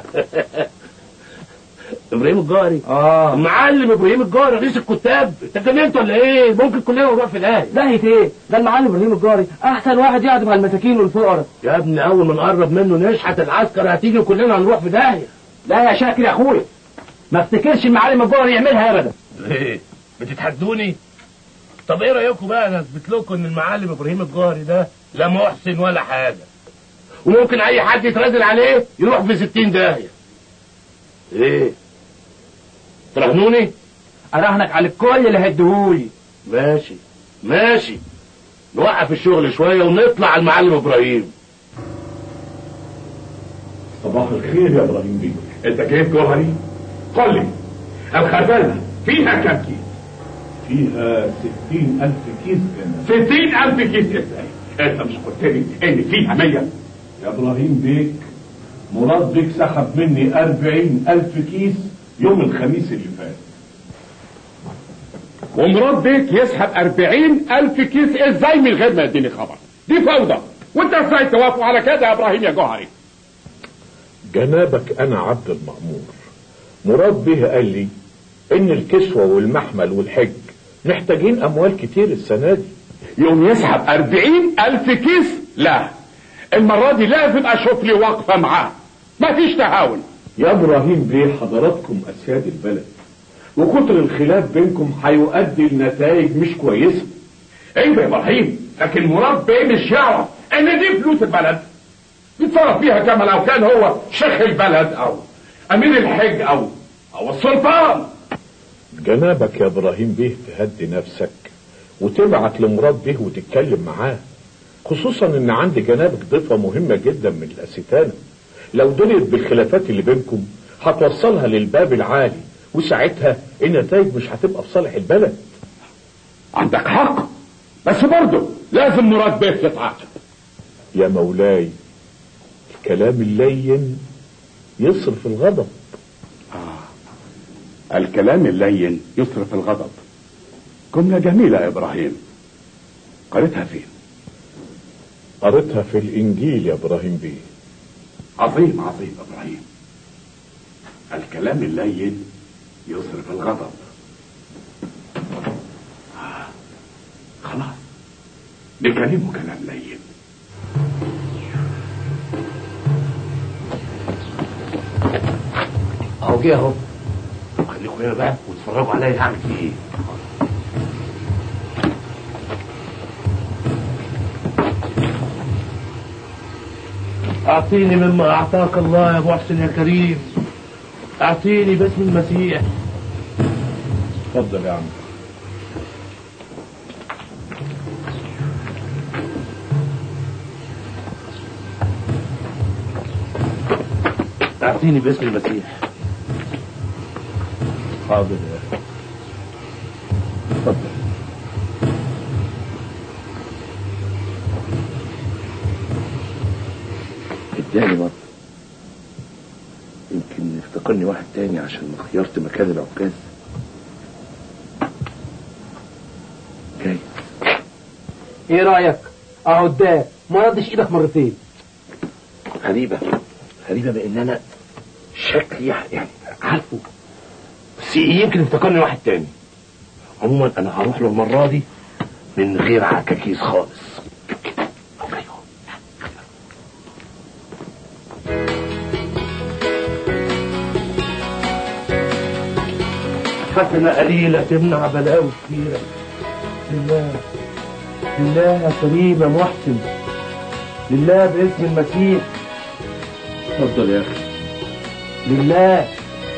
ابراهيم الجاري اه المعلم ابراهيم الجاري رئيس الكتاب انت اتجننت ولا ايه ممكن كلنا نروح في الاهلي دهيت ايه ده المعلم ابراهيم الجاري احسن واحد يعدم على المساكين والفقراء يا ابني اول ما نقرب منه نشحت العسكر هتيجي وكلنا هنروح في داهيه لا يا شاكر يا اخويا ما افتكرش المعلم الجوهري يعملها ابدا ليه بتتحدوني طب ايه رايكم بقى انا اثبت لكم ان المعلم ابراهيم الجاري ده لا محسن ولا حاجه وممكن اي حد يترازل عليه يروح في ستين داهيه ايه تراهنوني اراهنك على الكل اللي هديهولي ماشي ماشي نوقف الشغل شويه ونطلع على المعلم ابراهيم صباح الخير يا ابراهيم بيه انت جايب جوهري قل لي الخزانه فيها كم كيس فيها ستين ألف كيس ستين ألف كيس ازاي انت مش قلت لي ان فيها مية يا ابراهيم بيك مراد بيك سحب مني أربعين ألف كيس يوم الخميس اللي فات ومراد بيك يسحب أربعين ألف كيس ازاي من غير ما يديني خبر دي فوضى وانت ازاي توافق على كده يا ابراهيم يا جوهري جنابك انا عبد المأمور مراد به قال لي ان الكسوة والمحمل والحج محتاجين اموال كتير السنة دي يوم يسحب أربعين ألف كيس لا المرة دي لازم أشوف لي وقفة معاه مفيش تهاون يا ابراهيم بيه حضراتكم اسياد البلد وكتر الخلاف بينكم هيؤدي لنتائج مش كويسه ايوه يا ابراهيم لكن مراد بيه مش يعرف ان دي فلوس البلد يتصرف فيها كما لو كان هو شيخ البلد او امير الحج او او السلطان جنابك يا ابراهيم بيه تهدي نفسك وتبعت لمراد بيه وتتكلم معاه خصوصا ان عند جنابك ضيفة مهمة جدا من الاستانة لو دريت بالخلافات اللي بينكم هتوصلها للباب العالي وساعتها النتائج مش هتبقى في صالح البلد عندك حق بس برضه لازم مراد بيه يتعاقب يا مولاي الكلام اللين يصرف الغضب آه. الكلام اللين يصرف الغضب جملة جميلة يا إبراهيم قريتها فين قريتها في الإنجيل يا إبراهيم بيه عظيم عظيم إبراهيم الكلام اللين يصرف الغضب آه. خلاص نكلمه كلام لين اهو جه اهو خليكم هنا بقى واتفرجوا عليا هعمل فيه ايه اعطيني مما اعطاك الله يا محسن يا كريم اعطيني باسم المسيح اتفضل يا عم اعطيني باسم المسيح حاضر يا اخي اتفضل اداني برضه يمكن افتكرني واحد تاني عشان خيرت مكان العكاز جاي ايه رايك اهو ده ما ردش ايدك مرتين غريبة غريبة بان انا شكلي يعني عارفه بس يمكن افتكرني واحد تاني عموما انا هروح له المرة دي من غير عكاكيز خالص حسنة قليلة تمنع بلاوي كثيرة لله لله يا كريم يا محسن لله باسم المسيح اتفضل يا اخي لله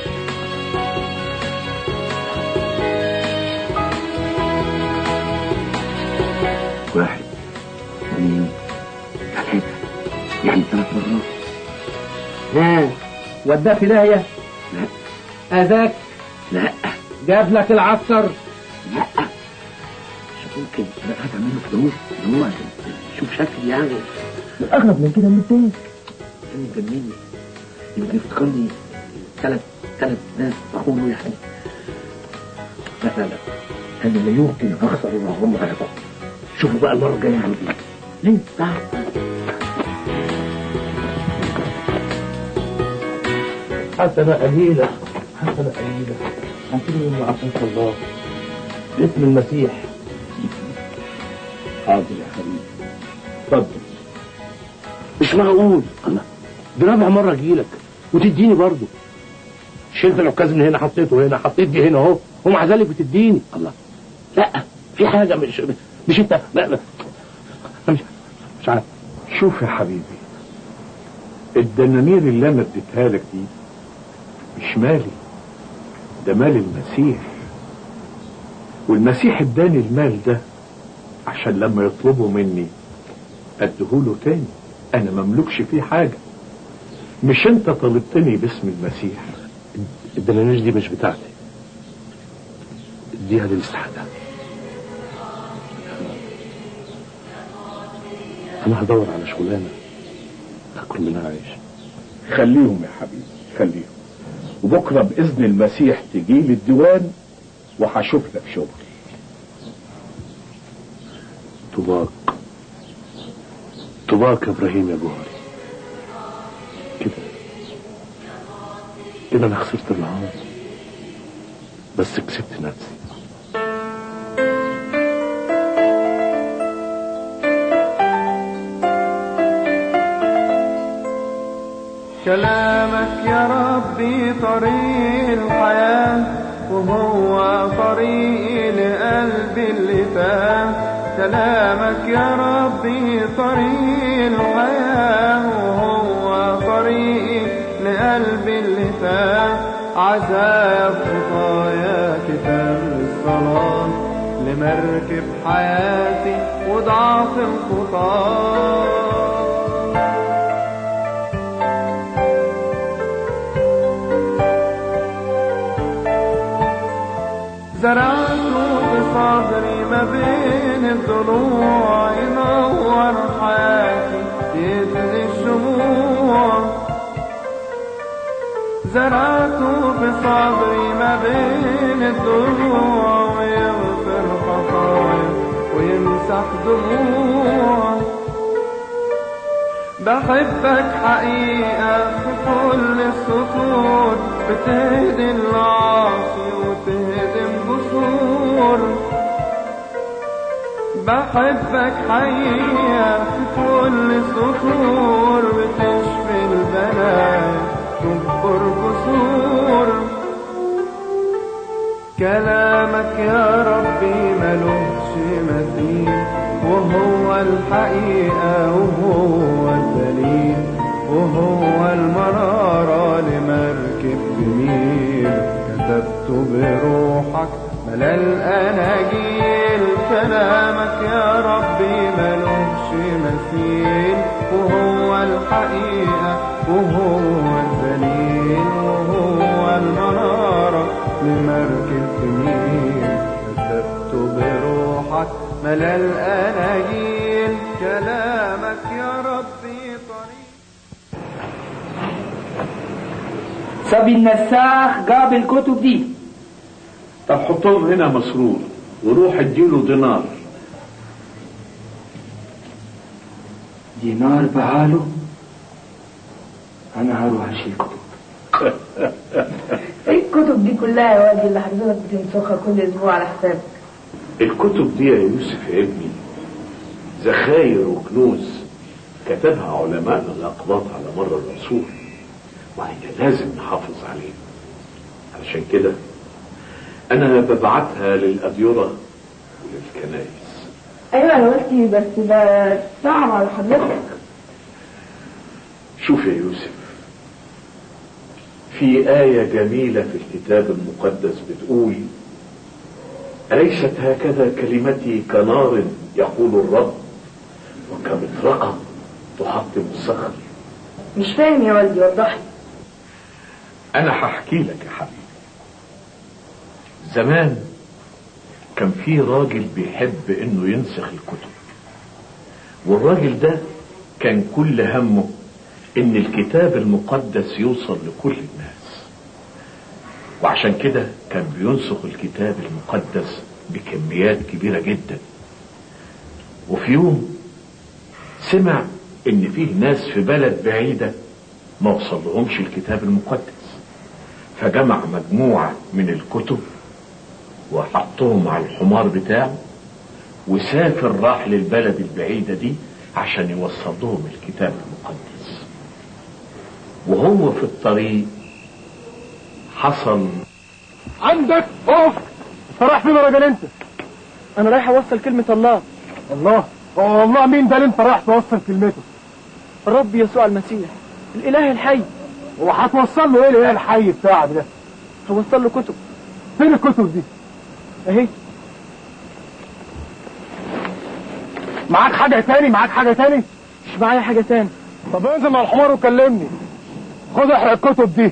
واحد اثنين ثلاثة يعني ثلاث مرات ها وداه في داهية لا اذاك لا جاب لك العسكر لا مش ممكن بقى هتعمله فلوس اللي هو شوف شكلي يعني اغرب من كده من التاني كان يجنني يمكن يفتكرني ثلاث ثلاث ناس بقولوا يعني لا لا لا انا لا يمكن اخسر وهم هيبقوا شوفوا بقى المره الجايه هعمل ايه ليه تعال حسنة قليلة حسنة قليلة أعطيني مما أعطاك الله باسم المسيح حاضر يا حبيبي اتفضل مش معقول الله دي رابع مرة أجيلك وتديني برضه شلت العكاز من هنا حطيته هنا حطيت دي هنا اهو ومع ذلك بتديني الله لا في حاجة مش مش انت لا لا أنا مش مش عارف شوف يا حبيبي الدنانير اللي انا اديتها لك دي مش مالي ده مال المسيح والمسيح اداني المال ده عشان لما يطلبوا مني اديهوله تاني انا مملكش فيه حاجة مش انت طلبتني باسم المسيح الدنانير دي مش بتاعتي اديها اللي يستحقها انا هدور على شغلانه اكل منها عيش خليهم يا حبيبي خليهم وبكرة بإذن المسيح تجي لي الديوان وهشوف لك شغل طباق طباق يا ابراهيم يا جوهري كده كده انا خسرت العمر بس كسبت نفسي كلامك يا ربي طريق الحياة وهو طريقي لقلبي اللي تاه كلامك يا ربي طريق الحياة وهو طريقي لقلبي اللي تاه عذاب خطايا كتاب الصلاة لمركب حياتي وضعف الخطاه زرعته في صدري ما بين الضلوع ينور حياتي يدني الشموع زرعته في صدري ما بين الضلوع ويغفر خطايا ويمسح دموع بحبك حقيقة في كل السطور بتهدي العاصي وتهدم جسور بحبك حقيقة في كل السطور بتشفي البلايا تكبر كسور كلامك يا ربي ملوش مثيل وهو الحقيقة وهو الدليل وهو المرارة لمركب جميل كتبته بروحك ملا الأناجيل كلامك يا ربي ملوش مثيل وهو الحقيقة وهو الدليل وهو المرارة لمركب جميل كتبته بروحك ملا الأناجيل كلامك يا ربي طريق صبي النساخ جاب الكتب دي طب حطهم هنا مسرور وروح اديله دينار دينار بعاله انا هروح اشيل كتب ايه الكتب دي كلها يا والدي اللي حضرتك بتنسخها كل اسبوع على حسابك الكتب دي يا يوسف يا ابني ذخاير وكنوز كتبها علماء الأقباط على مر العصور وهي لازم نحافظ عليها علشان كده أنا ببعتها للأديرة وللكنائس ايوه يا والدي بس ده صعب على حضرتك شوف يا يوسف في آية جميلة في الكتاب المقدس بتقول أليست هكذا كلمتي كنار يقول الرب وكمطرقة تحطم الصخر مش فاهم يا والدي وضح لي أنا هحكي لك يا حبيبي زمان كان في راجل بيحب إنه ينسخ الكتب والراجل ده كان كل همه إن الكتاب المقدس يوصل لكل الناس وعشان كده كان بينسخ الكتاب المقدس بكميات كبيرة جدا وفي يوم سمع ان فيه ناس في بلد بعيدة ما وصل لهمش الكتاب المقدس فجمع مجموعة من الكتب وحطهم على الحمار بتاعه وسافر راح للبلد البعيدة دي عشان يوصل لهم الكتاب المقدس وهو في الطريق حصل عندك اقف رايح فين يا راجل انت انا رايح اوصل كلمة الله الله هو الله مين ده اللي انت رايح توصل كلمته الرب يسوع المسيح الاله الحي هو هتوصل له ايه الاله الحي بتاعك ده هوصل له كتب فين الكتب دي اهي معاك حاجة تاني معاك حاجة تاني مش معايا حاجة تاني طب انزل مع الحمار وكلمني خد احرق الكتب دي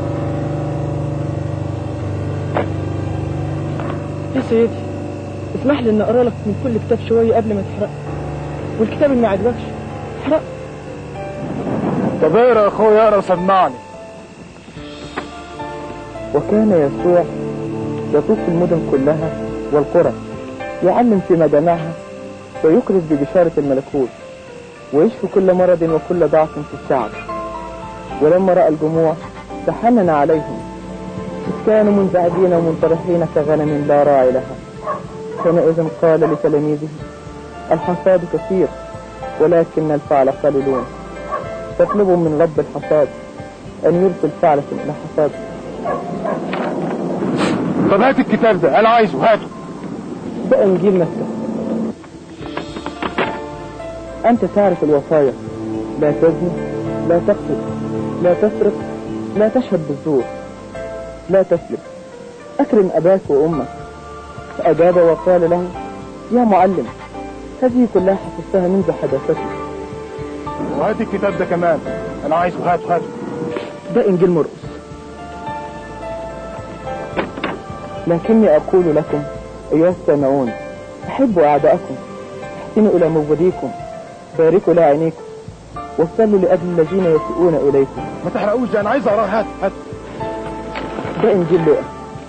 يا سيدي اسمح لي ان اقرا لك من كل كتاب شويه قبل ما تحرق والكتاب اللي ما عجبكش احرق طب اقرا يا اخويا اقرا وسمعني وكان يسوع يطوف المدن كلها والقرى يعلم في مجامعها ويكرز ببشارة الملكوت ويشفي كل مرض وكل ضعف في الشعب ولما رأى الجموع تحنن عليهم إذ كانوا منزعجين ومنطرحين كغنم لا راعي لها حينئذ قال لتلاميذه الحصاد كثير ولكن الفعل قليلون فاطلبوا من رب الحصاد أن يرسل فعلكم إلى حصاد طب هات الكتاب ده انا عايزه هاته ده إنجيل متى أنت تعرف الوصايا لا تزني لا تقتل لا تسرق لا تشهد بالزور لا تسلب أكرم أباك وأمك فأجاب وقال له يا معلم هذه كلها حفظتها منذ حداثتي وهات الكتاب ده كمان انا عايزه هاته هاته ده إنجيل مرقس لكني أقول لكم أيها السامعون أحبوا أعداءكم احسنوا إلى مبغضيكم باركوا لعينيكم وصلوا لأجل الذين يسيئون إليكم ما تحرقوش ده انا عايز اقراه هات هات ده إنجيل لوقا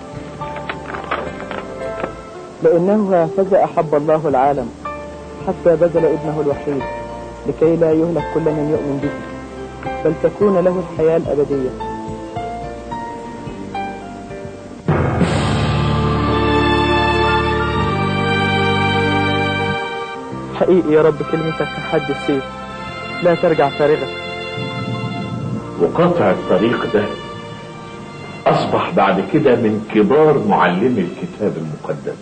لأنه هكذا أحب الله العالم حتى بذل ابنه الوحيد لكي لا يهلك كل من يؤمن به بل تكون له الحياة الأبدية حقيقي يا رب كلمتك كحد السيف لا ترجع فارغة وقاطع الطريق ده أصبح بعد كده من كبار معلمي الكتاب المقدس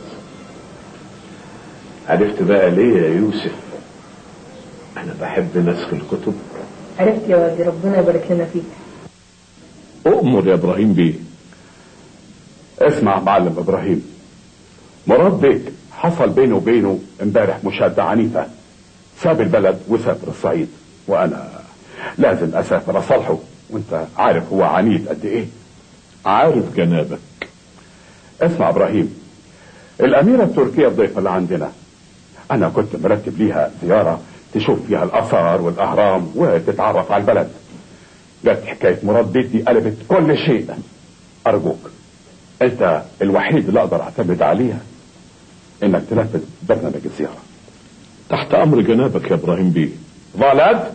عرفت بقى ليه يا يوسف أنا بحب نسخ الكتب عرفت يا والدي ربنا يبارك لنا فيك أؤمر يا إبراهيم بيه اسمع معلم ابراهيم مراد بيك حصل بينه وبينه امبارح مشادة عنيفة ساب البلد وسافر الصعيد وانا لازم اسافر اصالحه وانت عارف هو عنيد قد ايه عارف جنابك اسمع ابراهيم الاميرة التركية الضيفة اللي عندنا انا كنت مرتب ليها زيارة تشوف فيها الاثار والاهرام وتتعرف على البلد جت حكاية مراد بيك دي قلبت كل شيء ارجوك انت الوحيد اللي اقدر اعتمد عليها انك تنفذ برنامج الزيارة تحت أمر جنابك يا إبراهيم بيه ولد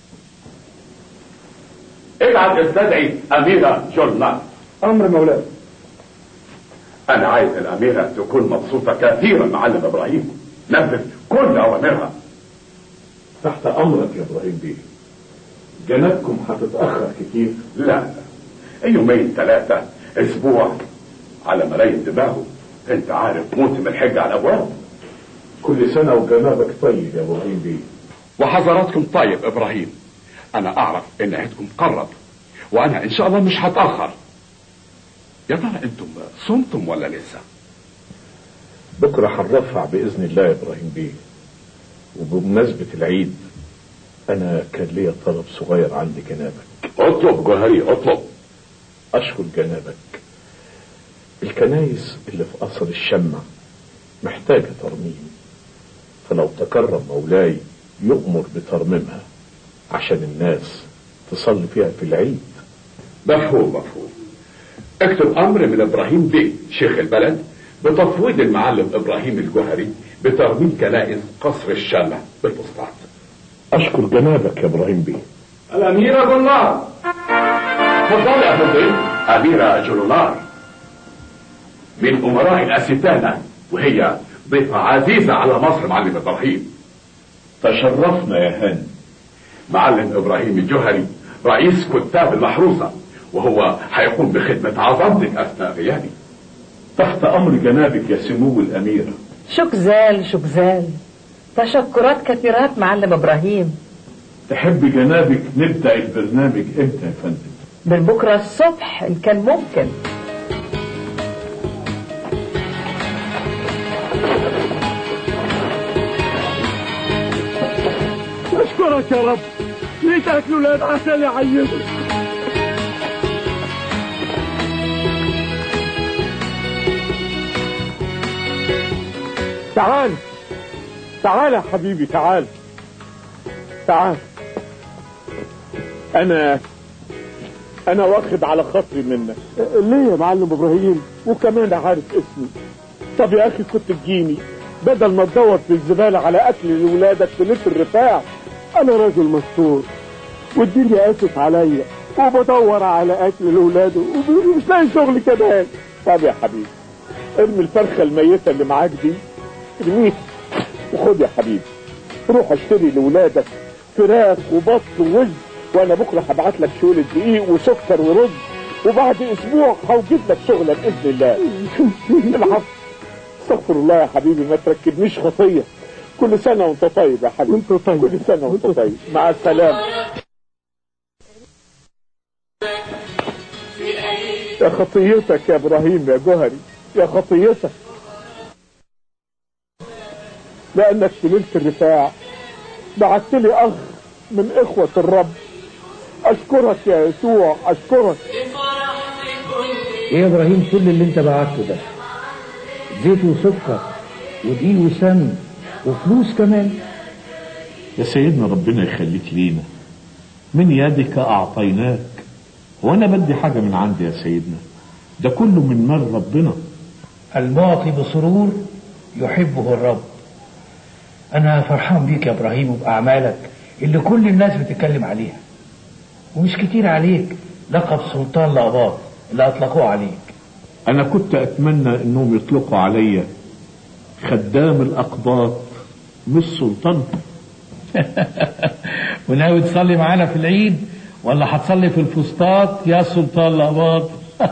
ابعت استدعي اميرة جولنار امر مولاي انا عايز الاميرة تكون مبسوطة كثيرا معلم ابراهيم نفذ كل اوامرها تحت أمرك يا إبراهيم بيه جنابكم هتتأخر كتير لا يومين ثلاثة اسبوع على ما رايم دماغه انت عارف موسم الحج على الابواب كل سنة وجنابك طيب يا إبراهيم بيه وحضراتكم طيب ابراهيم انا اعرف ان عيدكم قرب وانا ان شاء الله مش هتاخر يا ترى انتم صمتم ولا لسه بكرة هنرفع بإذن الله يا إبراهيم بيه وبمناسبة العيد أنا كان ليا طلب صغير عند جنابك اطلب جوهري اطلب أشكر جنابك الكنايس اللي في قصر الشمع محتاجة ترميم فلو تكرم مولاي يؤمر بترميمها عشان الناس تصلي فيها في العيد مفهوم مفهوم اكتب امر من ابراهيم بيه شيخ البلد بتفويض المعلم ابراهيم الجوهري بترميم كنائس قصر الشامع بالفسطاط أشكر جنابك يا إبراهيم بيه الاميرة جولنار تفضل يا فندم اميرة جولنار من امراء الاسيتانة وهي ضيفة عزيزة على مصر معلم ابراهيم تشرفنا يا هاني معلم ابراهيم الجوهري رئيس كتاب المحروسة وهو هيقوم بخدمة عظمتك اثناء غيابي تحت أمر جنابك يا سمو الأميرة شكزال شكزال تشكرات كثيرات معلم ابراهيم تحب جنابك نبدأ البرنامج امتى يا فندم من بكرة الصبح إن كان ممكن اشكرك يا رب ليت اكل ولاد عسل يعيدوا تعال تعال يا حبيبي تعال تعال انا انا واخد على خاطري منك ليه يا معلم ابراهيم وكمان عارف اسمي طب يا اخي كنت تجيني بدل ما تدور في الزبالة على أكل لولادك في ليلة الرفاع أنا راجل مستور والدنيا آسف عليا وبدور على أكل لولاده ومش لاقي شغل كمان طب يا حبيبي ارمي الفرخة الميتة اللي معاك دي ارميها وخد يا حبيبي روح اشتري لولادك فراخ وبط ووز وانا بكره هبعت لك شوية دقيق وسكر ورز وبعد اسبوع هوجد لك شغله باذن الله العفو استغفر الله يا حبيبي ما تركبنيش خطيه كل سنه وانت طيب يا حبيبي وانت طيب كل سنه وانت طيب مع السلامه يا خطيتك يا ابراهيم يا جوهري يا خطيتك لانك في ليله الرفاع بعت لي اخ من اخوه الرب اشكرك يا يسوع اشكرك ايه يا ابراهيم كل اللي انت بعته ده زيت وسكر ودقيق وسمن وفلوس كمان يا سيدنا ربنا يخليك لينا من يدك أعطيناك وأنا بدي حاجة من عندي يا سيدنا ده كله من مال ربنا المعطي بسرور يحبه الرب انا فرحان بيك يا ابراهيم وباعمالك اللي كل الناس بتتكلم عليها ومش كتير عليك لقب سلطان لأباط اللي اطلقوه عليك أنا كنت أتمنى إنهم يطلقوا عليا خدام الأقباط مش سلطان وناوي تصلي معانا في العيد ولا هتصلي في الفسطاط يا سلطان لأباط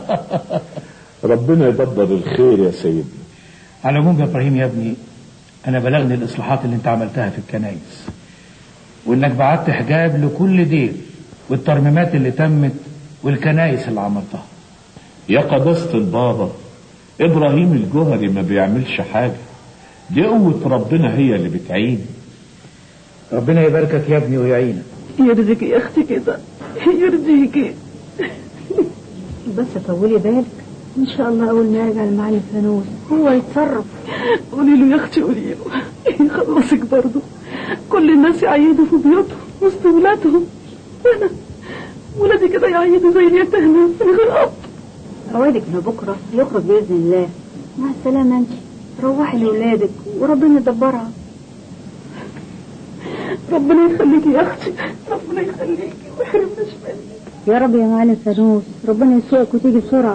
ربنا يدبر الخير يا سيدنا على العموم يا ابراهيم يا ابني انا بلغني الاصلاحات اللي انت عملتها في الكنايس وانك بعت حجاب لكل دير والترميمات اللي تمت والكنايس اللي عملتها يا قداسة البابا إبراهيم الجوهري ما بيعملش حاجة دي قوة ربنا هي اللي بتعين ربنا يباركك يا ابني ويعينك يرضيك يا اختي كده يرضيكي بس طولي بالك ان شاء الله اول ما يرجع المعلم فانوس هو يتصرف قولي له يا اختي قولي له يخلصك برضه كل الناس يعيدوا في بيوتهم وسط ولادهم وانا ولادي كده يعيدوا زي اليتامى في غراب اوعدك ان بكره يخرج باذن الله مع السلامه انت روحي لاولادك وربنا يدبرها ربنا يخليكي يا اختي ربنا يخليكي ويحرمناش منك يا رب يا معلم فانوس ربنا يسوقك وتيجي بسرعه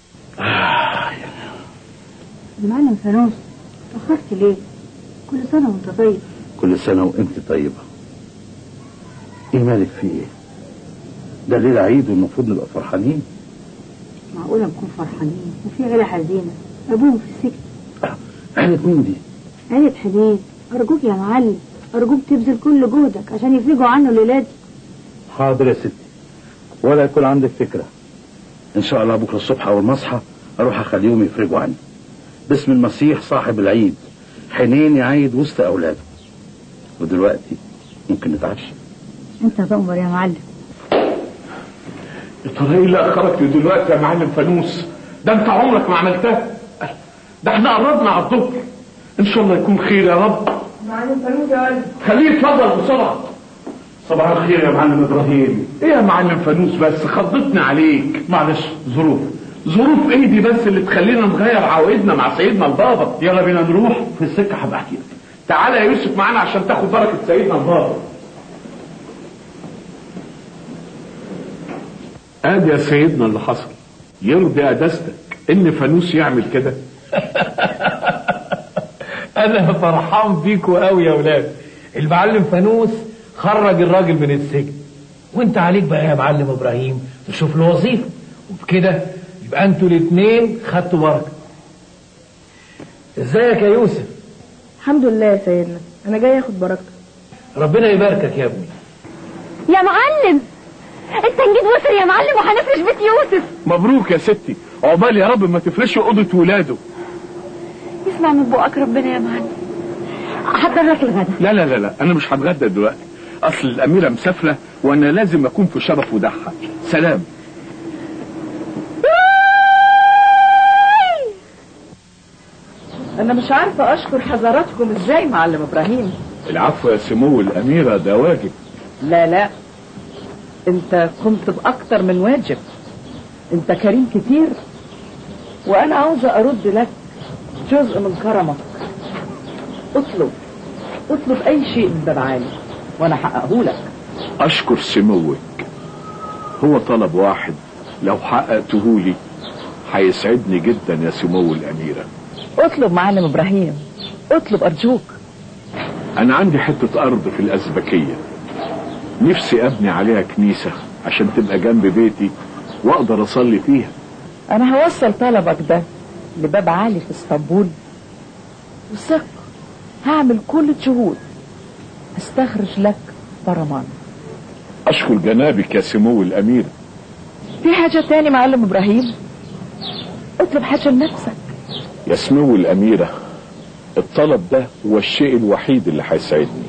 المعلم فانوس اتاخرت ليه كل سنه وانت طيب كل سنة وانت طيبة ايه مالك في ايه ده ليلة عيد والمفروض نبقى فرحانين معقوله نكون فرحانين وفي عيله حزينه ابوهم في السجن عيلة مين دي عيله حبيب ارجوك يا معلم ارجوك تبذل كل جهدك عشان يفرجوا عنه الليله دي حاضر يا ستي ولا يكون عندك فكرة ان شاء الله بكرة الصبح اول ما اصحى اروح اخليهم يفرجوا عني باسم المسيح صاحب العيد حنين يعيد وسط اولاده ودلوقتي ممكن نتعشى انت تؤمر يا معلم يا ترى ايه اللي اخرك دلوقتي يا معلم فانوس ده انت عمرك ما عملتها ده احنا قربنا على الظهر ان شاء الله يكون خير يا رب معلم فانوس يا ولد خليه يتفضل بسرعه صباح الخير يا معلم ابراهيم ايه يا معلم فانوس بس خضتني عليك معلش ظروف ظروف ايه دي بس اللي تخلينا نغير عوايدنا مع سيدنا البابا يلا بينا نروح في السكه هبقى احكي لك تعالى يا يوسف معانا عشان تاخد بركه سيدنا البابا ادي يا سيدنا اللي حصل يرضي قداستك ان فانوس يعمل كده انا فرحان بيكوا قوي يا ولاد المعلم فانوس خرج الراجل من السجن وانت عليك بقى يا معلم ابراهيم تشوف له وظيفه وبكده يبقى انتوا الاثنين خدتوا بركه ازيك يا يوسف الحمد لله يا سيدنا انا جاي اخد بركتك ربنا يباركك يا ابني يا معلم التنجيد وصل يا معلم وهنفرش بيت يوسف مبروك يا ستي عقبال يا رب ما تفرشي اوضه ولاده يسمع من بقك ربنا يا معلم حضر لك الغدا لا لا لا لا انا مش هتغدى دلوقتي اصل الاميره مسافره وانا لازم اكون في شرف وداعها سلام انا مش عارفه اشكر حضراتكم ازاي معلم ابراهيم العفو يا سمو الاميره ده واجب لا لا انت قمت باكتر من واجب انت كريم كتير وانا عاوزه ارد لك جزء من كرمك اطلب اطلب اي شيء من باب عالي وانا احققه لك أشكر سموك هو طلب واحد لو حققته لي هيسعدني جدا يا سمو الأميرة اطلب معلم ابراهيم اطلب ارجوك أنا عندي حتة أرض في الأزبكية نفسي أبني عليها كنيسة عشان تبقى جنب بيتي وأقدر أصلي فيها انا هوصل طلبك ده لباب عالي في اسطنبول وثق هعمل كل الجهود هستخرج لك برمان أشكر جنابك يا سمو الأميرة في حاجة تاني معلم ابراهيم اطلب حاجة لنفسك يا سمو الأميرة الطلب ده هو الشيء الوحيد اللي هيسعدني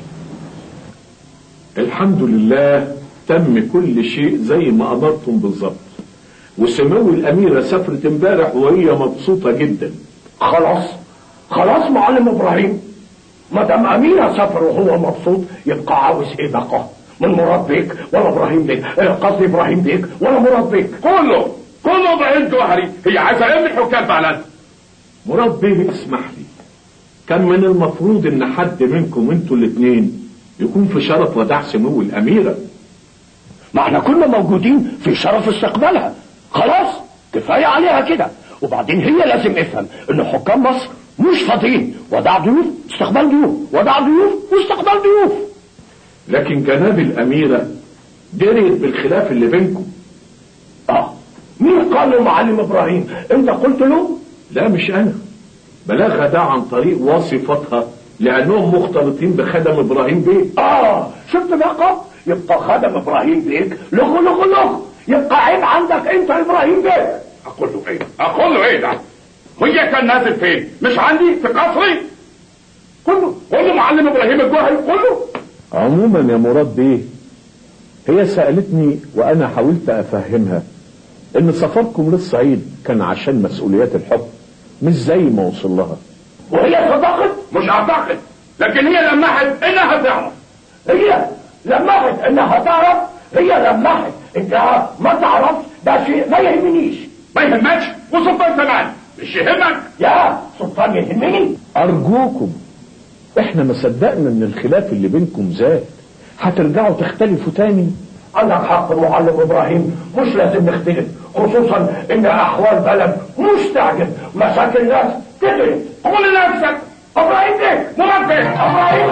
الحمد لله تم كل شيء زي ما أمرتم بالظبط وسمو الأميرة سافرت امبارح وهي مبسوطة جدا خلاص خلاص معلم ابراهيم ما دام اميره سافر وهو مبسوط يبقى عاوز ايه بقى من مراد بيك ولا ابراهيم بيك آه، قصدي ابراهيم بيك ولا مراد بيك كله كله ابراهيم جوهري هي عايزه ايه من حكام بلد مراد بيه اسمح لي كان من المفروض ان حد منكم انتوا الاثنين يكون في شرف وداع سمو الأميرة ما احنا كنا موجودين في شرف استقبالها خلاص كفايه عليها كده وبعدين هي لازم افهم ان حكام مصر مش فاضيين وداع ضيوف استقبال ضيوف وداع ضيوف واستقبال ضيوف لكن جناب الأميرة دريت بالخلاف اللي بينكم اه مين قال له معلم ابراهيم انت قلت له لا مش أنا بلغها ده عن طريق وصفتها لأنهم مختلطين بخدم إبراهيم بيه اه شفت بقى يبقى خدم ابراهيم بيك لغو لغو لغو يبقى عيب عندك انت ابراهيم بيك اقول له ايه اقول له ايه ده وهي كان نازل فين مش عندي في قصري كله كله معلم ابراهيم الجوهري كله عموما يا مراد بيه هي سألتني وأنا حاولت أفهمها إن سفركم للصعيد كان عشان مسؤوليات الحكم مش زي ما وصل لها وهي صدقت مش اعتقد لكن هي لمحت انها تعرف هي لمحت انها تعرف هي لمحت انها ما تعرف ده شيء ما يهمنيش ما يهمكش وسلطان كمان مش يهمك يا سلطان يهمني أرجوكم إحنا ما صدقنا إن الخلاف اللي بينكم زاد هترجعوا تختلفوا تاني عندك حق معلم ابراهيم مش لازم نختلف خصوصا ان احوال بلد مستعجل مشاكل الناس كترت قول لنفسك ابراهيم بيك مراد بيه ابراهيم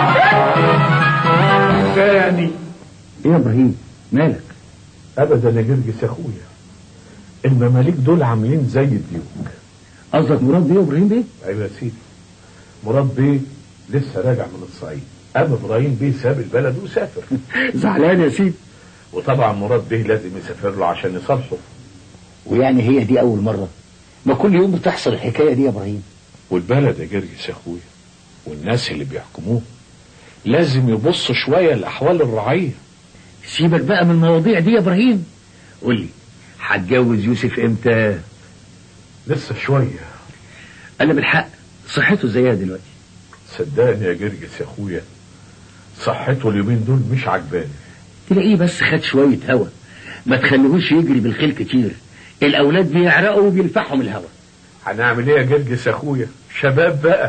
بيك ثاني ايه يا ابراهيم مالك ابدا يا جرجس يا اخويا المماليك دول عاملين زي الديوك قصدك مراد بيه وابراهيم بيه ايوه يا سيدي مراد بيه لسه راجع من الصعيد ابا ابراهيم بيه ساب البلد وسافر زعلان يا سيدي وطبعا مراد بيه لازم يسافر له عشان يصالحه ويعني هي دي اول مره ما كل يوم بتحصل الحكايه دي يا ابراهيم والبلد يا جرجس يا اخويا والناس اللي بيحكموه لازم يبصوا شويه لاحوال الرعيه سيبك بقى من المواضيع دي يا ابراهيم قول لي هتجوز يوسف امتى لسه شويه انا بالحق صحته ازاي دلوقتي صدقني يا جرجس يا اخويا صحته اليومين دول مش عجباني تلاقيه بس خد شويه هوا ما تخليهوش يجري بالخيل كتير الاولاد بيعرقوا وبيلفحوا من الهوا هنعمل ايه يا جرجس يا اخويا شباب بقى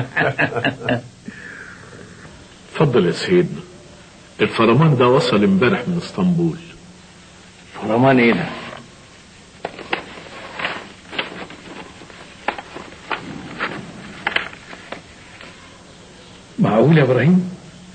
اتفضل يا سيدنا الفرمان ده وصل امبارح من اسطنبول فرمان ايه ده معقول يا ابراهيم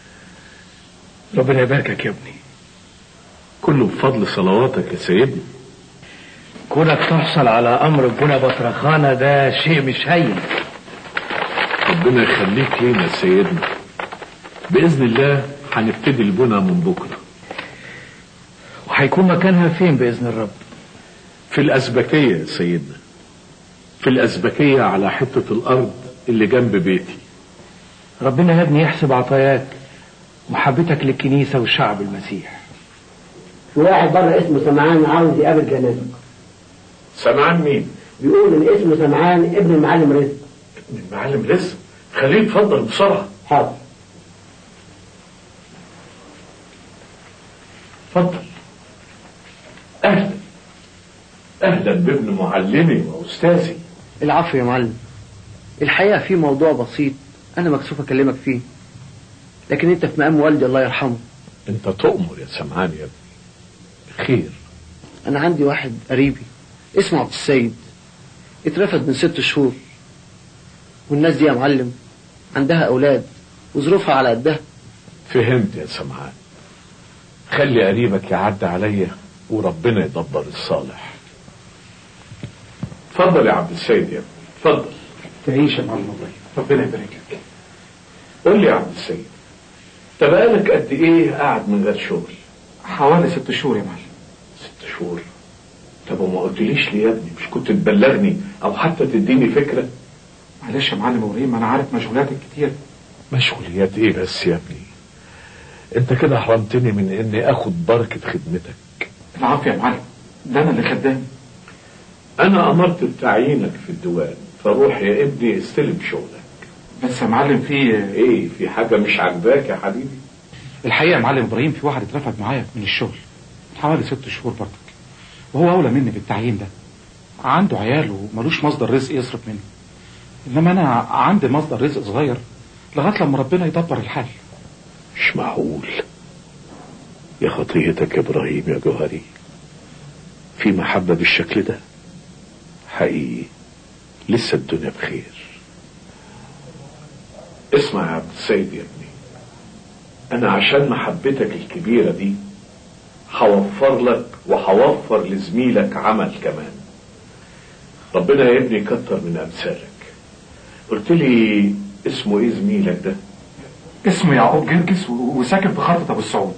ربنا يباركك يا ابني كله بفضل صلواتك يا سيدنا كونك تحصل على امر بنا بطرخانة ده شيء مش هين ربنا يخليك لينا يا سيدنا بإذن الله هنبتدي البنى من بكرة وهيكون مكانها فين بإذن الرب في الأزبكية يا سيدنا في الأزبكية على حتة الأرض اللي جنب بيتي ربنا يا ابني يحسب عطاياك محبتك للكنيسة والشعب المسيح في واحد بره اسمه سمعان عاوز يقابل جنازه سمعان مين؟ بيقول ان اسمه سمعان ابن المعلم رزق ابن المعلم رزق خليه يتفضل بسرعة حاضر اتفضل أهلا أهلا بابن معلمي وأستاذي العفو يا معلم الحقيقة في موضوع بسيط انا مكسوف اكلمك فيه لكن انت في مقام والدي الله يرحمه انت تؤمر يا سمعان يا ابني خير انا عندي واحد قريبي اسمه عبد السيد اترفد من ست شهور والناس دي يا معلم عندها اولاد وظروفها على قدها فهمت يا سمعان خلي قريبك يعدي عليا وربنا يدبر الصالح اتفضل يا عبد السيد يا ابني اتفضل تعيش يا معلم ابراهيم ربنا يبارك لك قول لي يا عبد السيد انت بقالك قد ايه قاعد من غير شغل حوالي ست شهور يا معلم ست شهور طب وما قلتليش ليه يا ابني مش كنت تبلغني او حتى تديني فكره معلش يا معلم ابراهيم انا عارف مشغولاتك كتير مشغوليات ايه بس يا ابني انت كده حرمتني من اني اخد بركه خدمتك العافيه يا معلم ده انا اللي خدام انا امرت بتعيينك في الديوان فروح يا ابني استلم شغلك بس يا معلم في ايه في حاجه مش عاجباك يا حبيبي الحقيقه يا معلم ابراهيم في واحد اترفد معايا من الشغل من حوالي ست شهور برضك وهو اولى مني بالتعيين ده عنده عيال وملوش مصدر رزق يصرف منه انما انا عندي مصدر رزق صغير لغايه لما ربنا يدبر الحال مش معقول يا خطيتك يا ابراهيم يا جوهري في محبه بالشكل ده حقيقي لسه الدنيا بخير اسمع يا عبد السيد يا ابني انا عشان محبتك الكبيره دي هوفر لك وهوفر لزميلك عمل كمان ربنا يا ابني كتر من امثالك قلت لي اسمه ايه زميلك ده اسمه يعقوب جرجس و- وساكن في خرطة ابو السعود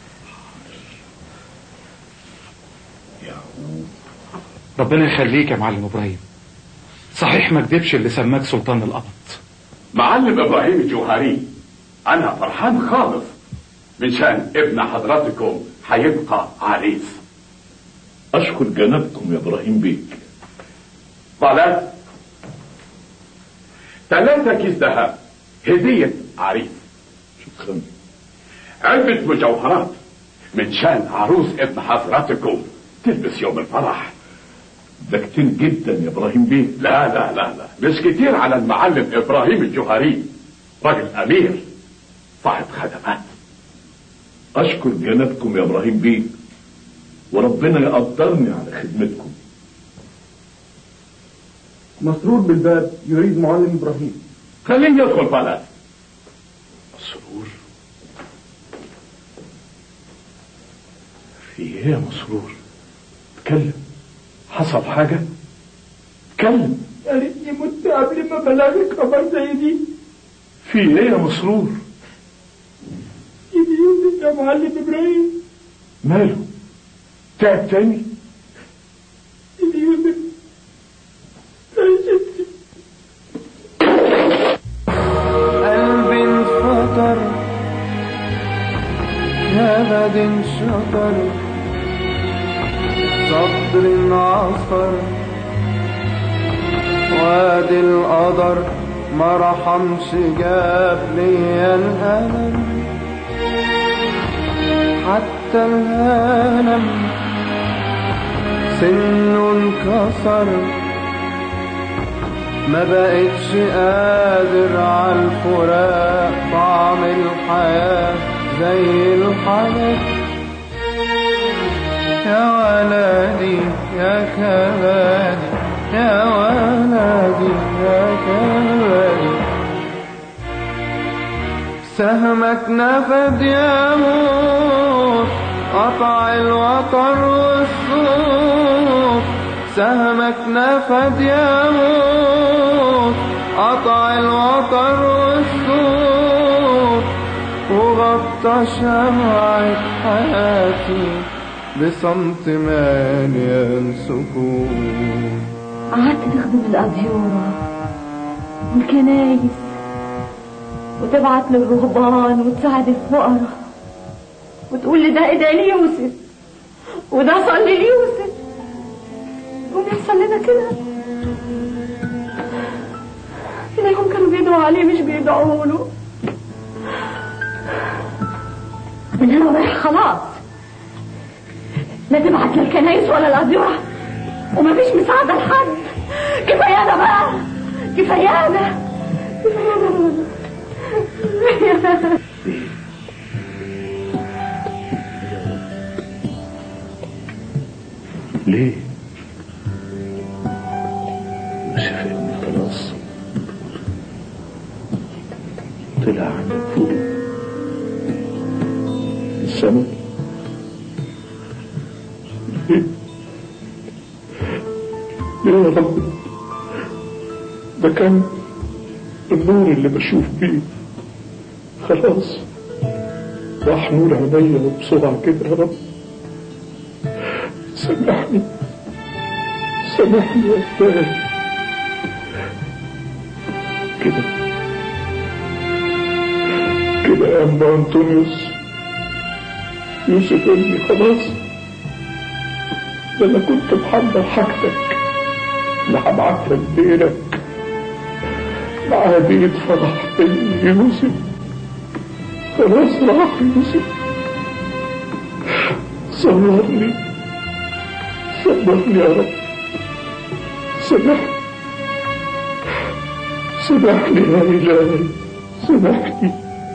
ربنا يخليك يا معلم ابراهيم صحيح ما كدبش اللي سماك سلطان القبط معلم ابراهيم الجوهري انا فرحان خالص من شان ابن حضراتكم هيبقى عريس اشكر جنابكم يا ابراهيم بيك ثلاث ثلاثة كيس ذهب هدية عريس شكرا علبة مجوهرات من شان عروس ابن حضراتكم تلبس يوم الفرح ده كتير جدا يا ابراهيم بيه لا لا لا لا مش كتير على المعلم ابراهيم الجوهري راجل امير صاحب خدمات اشكر جنابكم يا ابراهيم بيه وربنا يقدرني على خدمتكم مسرور بالباب يريد معلم ابراهيم خليه يدخل بلد مسرور في ايه يا مسرور اتكلم حصل حاجة اتكلم يا ريتني مت قبل ما بلغك خبر زي دي في ايه يا مسرور سيدي يوسف يا معلم ابراهيم ماله تعب تاني سيدي يوسف قلبي انفطر كبد انشطر صدر عصر وادي القدر ما رحمش جاب لي الألم حتى الهلم سنه انكسر ما بقتش قادر على الفراق طعم الحياة زي الحدث يا ولدي يا كبادي يا ولدي يا كبادي سهمك نفد يا موت قطع الوتر والصوت سهمك نفد يا موت قطع الوتر والصوت وغطى شمعة حياتي بصمت مليان سكون قعدت تخدم الأديورة والكنايس وتبعت للرهبان وتساعد الفقراء وتقول لي ده ادعي لي يوسف وده صلي لي يوسف يقوم يحصل لنا كده تلاقيهم كانوا بيدعوا عليه مش بيدعوا له من هنا ورايح خلاص لا تبعت للكنايس ولا الأديرة ومفيش مساعدة لحد كفايانا بقى كفايانا كفايانا ليه يوسف ابني خلاص طلع عندك فوق السما ليه ليه يا رب ده كان النور اللي بشوف بيه خلاص راح نور عينيا وبسرعة كده يا رب سامحني سامحني يا أستاذ كده كده يا أم أنطونيوس يوسف ابني خلاص ده أنا كنت محضر حاجتك اللي هبعتها لديرك مع هدية فرح ابني يوسف خلاص راح يوسف صورني صبرني يا رب سامحني سامحني يا إلهي سامحني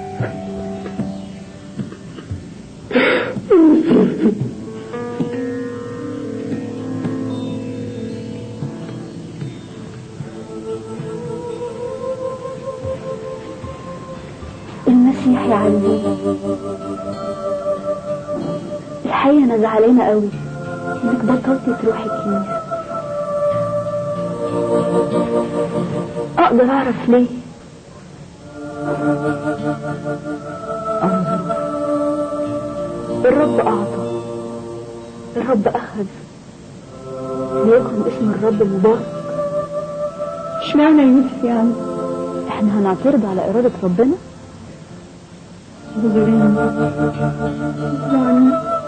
المسيح يا علي الحقيقة أنا زعلانة قوي إنك بطلتي تروحي الكنيسة أقدر أعرف ليه الرب أعطى الرب أخذ ليكن اسم الرب مبارك اشمعنى يوسف يعني احنا هنعترض على إرادة ربنا يعني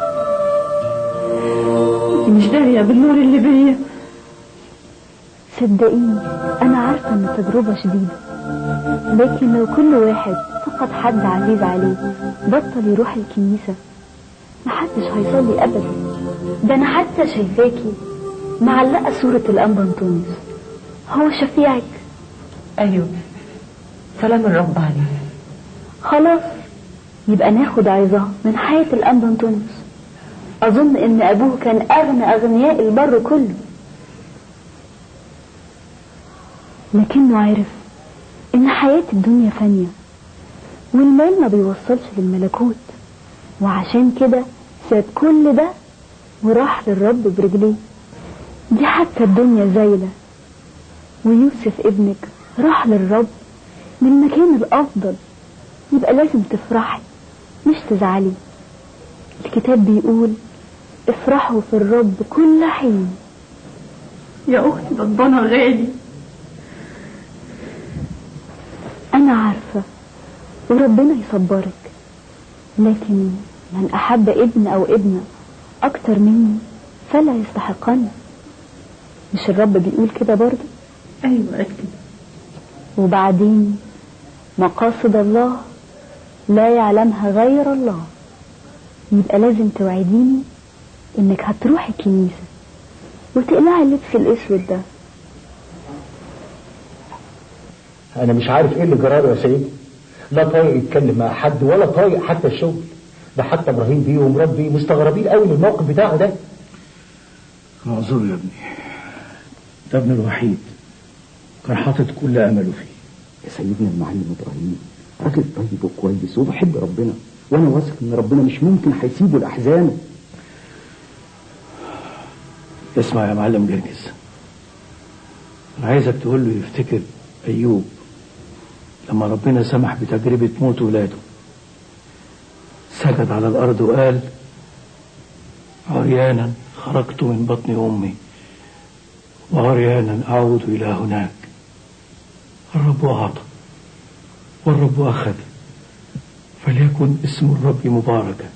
انت مش دارية بالنور اللي بيا صدقيني أنا عارفة إن التجربة شديدة لكن لو كل واحد فقد حد عزيز عليه بطل يروح الكنيسة محدش هيصلي أبدا ده أنا حتى شايفاكي معلقة صورة الأنبا أنطونيوس هو شفيعك أيوه سلام الرب عليك خلاص يبقى ناخد عظة من حياة الأنبا أنطونيوس أظن إن أبوه كان أغنى أغنياء البر كله لكنه عرف إن حياة الدنيا فانية والمال ما بيوصلش للملكوت وعشان كده ساب كل ده وراح للرب برجليه دي حتى الدنيا زايلة ويوسف ابنك راح للرب للمكان الأفضل يبقى لازم تفرحي مش تزعلي الكتاب بيقول افرحوا في الرب كل حين يا أختي ضبانة غالي أنا عارفة وربنا يصبرك لكن من أحب ابن أو ابنة أكتر مني فلا يستحقني مش الرب بيقول كده برضه أيوة أكيد وبعدين مقاصد الله لا يعلمها غير الله يبقى لازم توعديني انك هتروحي الكنيسة وتقلعي اللبس الاسود ده انا مش عارف ايه اللي جراله يا سيدي لا طايق يتكلم مع حد ولا طايق حتى الشغل ده حتى ابراهيم بيه ومراد بيه مستغربين قوي من الموقف بتاعه ده معذور يا ابني ده ابن الوحيد كان حاطط كل امله فيه يا سيدنا المعلم ابراهيم راجل طيب وكويس وبحب ربنا وانا واثق ان ربنا مش ممكن هيسيبه لاحزانه اسمع يا معلم جرجس انا عايزك تقول له يفتكر ايوب لما ربنا سمح بتجربة موت ولاده سجد على الارض وقال عريانا خرجت من بطن امي وعريانا اعود الى هناك الرب اعطى والرب اخذ فليكن اسم الرب مباركا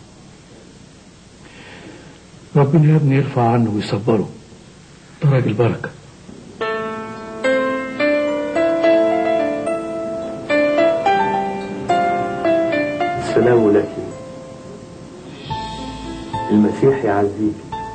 ربنا يا ابني يرفع عنه ويصبره ده راجل بركه السلام لك المسيح يعزيك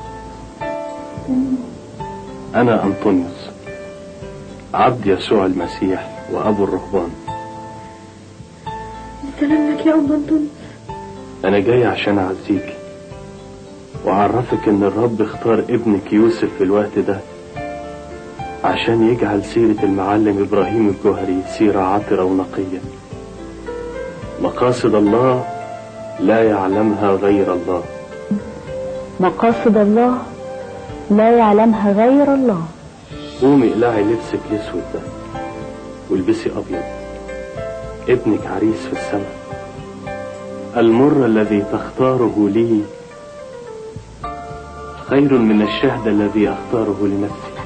أنا أنطونيوس عبد يسوع المسيح وأبو الرهبان السلام لك يا أم أنطونيوس أنا جاي عشان أعزيك وأعرفك إن الرب اختار ابنك يوسف في الوقت ده عشان يجعل سيرة المعلم إبراهيم الجوهري سيرة عطرة ونقية مقاصد الله لا يعلمها غير الله مقاصد الله لا يعلمها غير الله قومي اقلعي لبسك الأسود ده والبسي أبيض ابنك عريس في السماء المر الذي تختاره لي خير من الشهد الذي أختاره لنفسي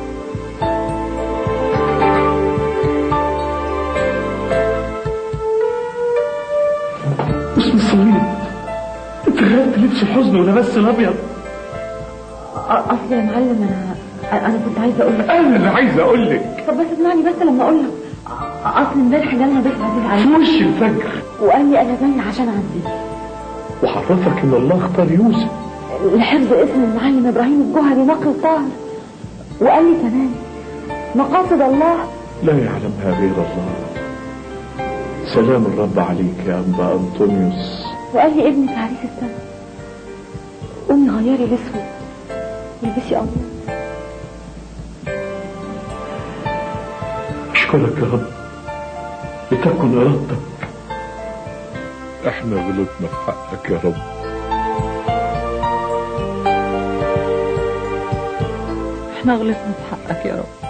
اسم الصليب انت غيرت لبس الحزن ولبست الابيض اصل يا معلم انا انا كنت عايزه اقول لك انا اللي عايز اقول لك طب بس اسمعني بس لما اقول لك اصل امبارح جالنا ضيف عزيز عليك في وش الفجر وقال لي انا جاي عشان اعزيك وعرفك ان الله اختار يوسف لحفظ اسم المعلم ابراهيم الجوهري نقل طاهر وقال لي كمان مقاصد الله لا يعلمها غير الله سلام الرب عليك يا أنبا أنطونيوس وقال لي ابنك عريس السنة قومي غيري الاسود والبسي ابيض أشكرك يا رب لتكن إرادتك احنا غلطنا في حقك يا رب احنا غلطنا في حقك يا رب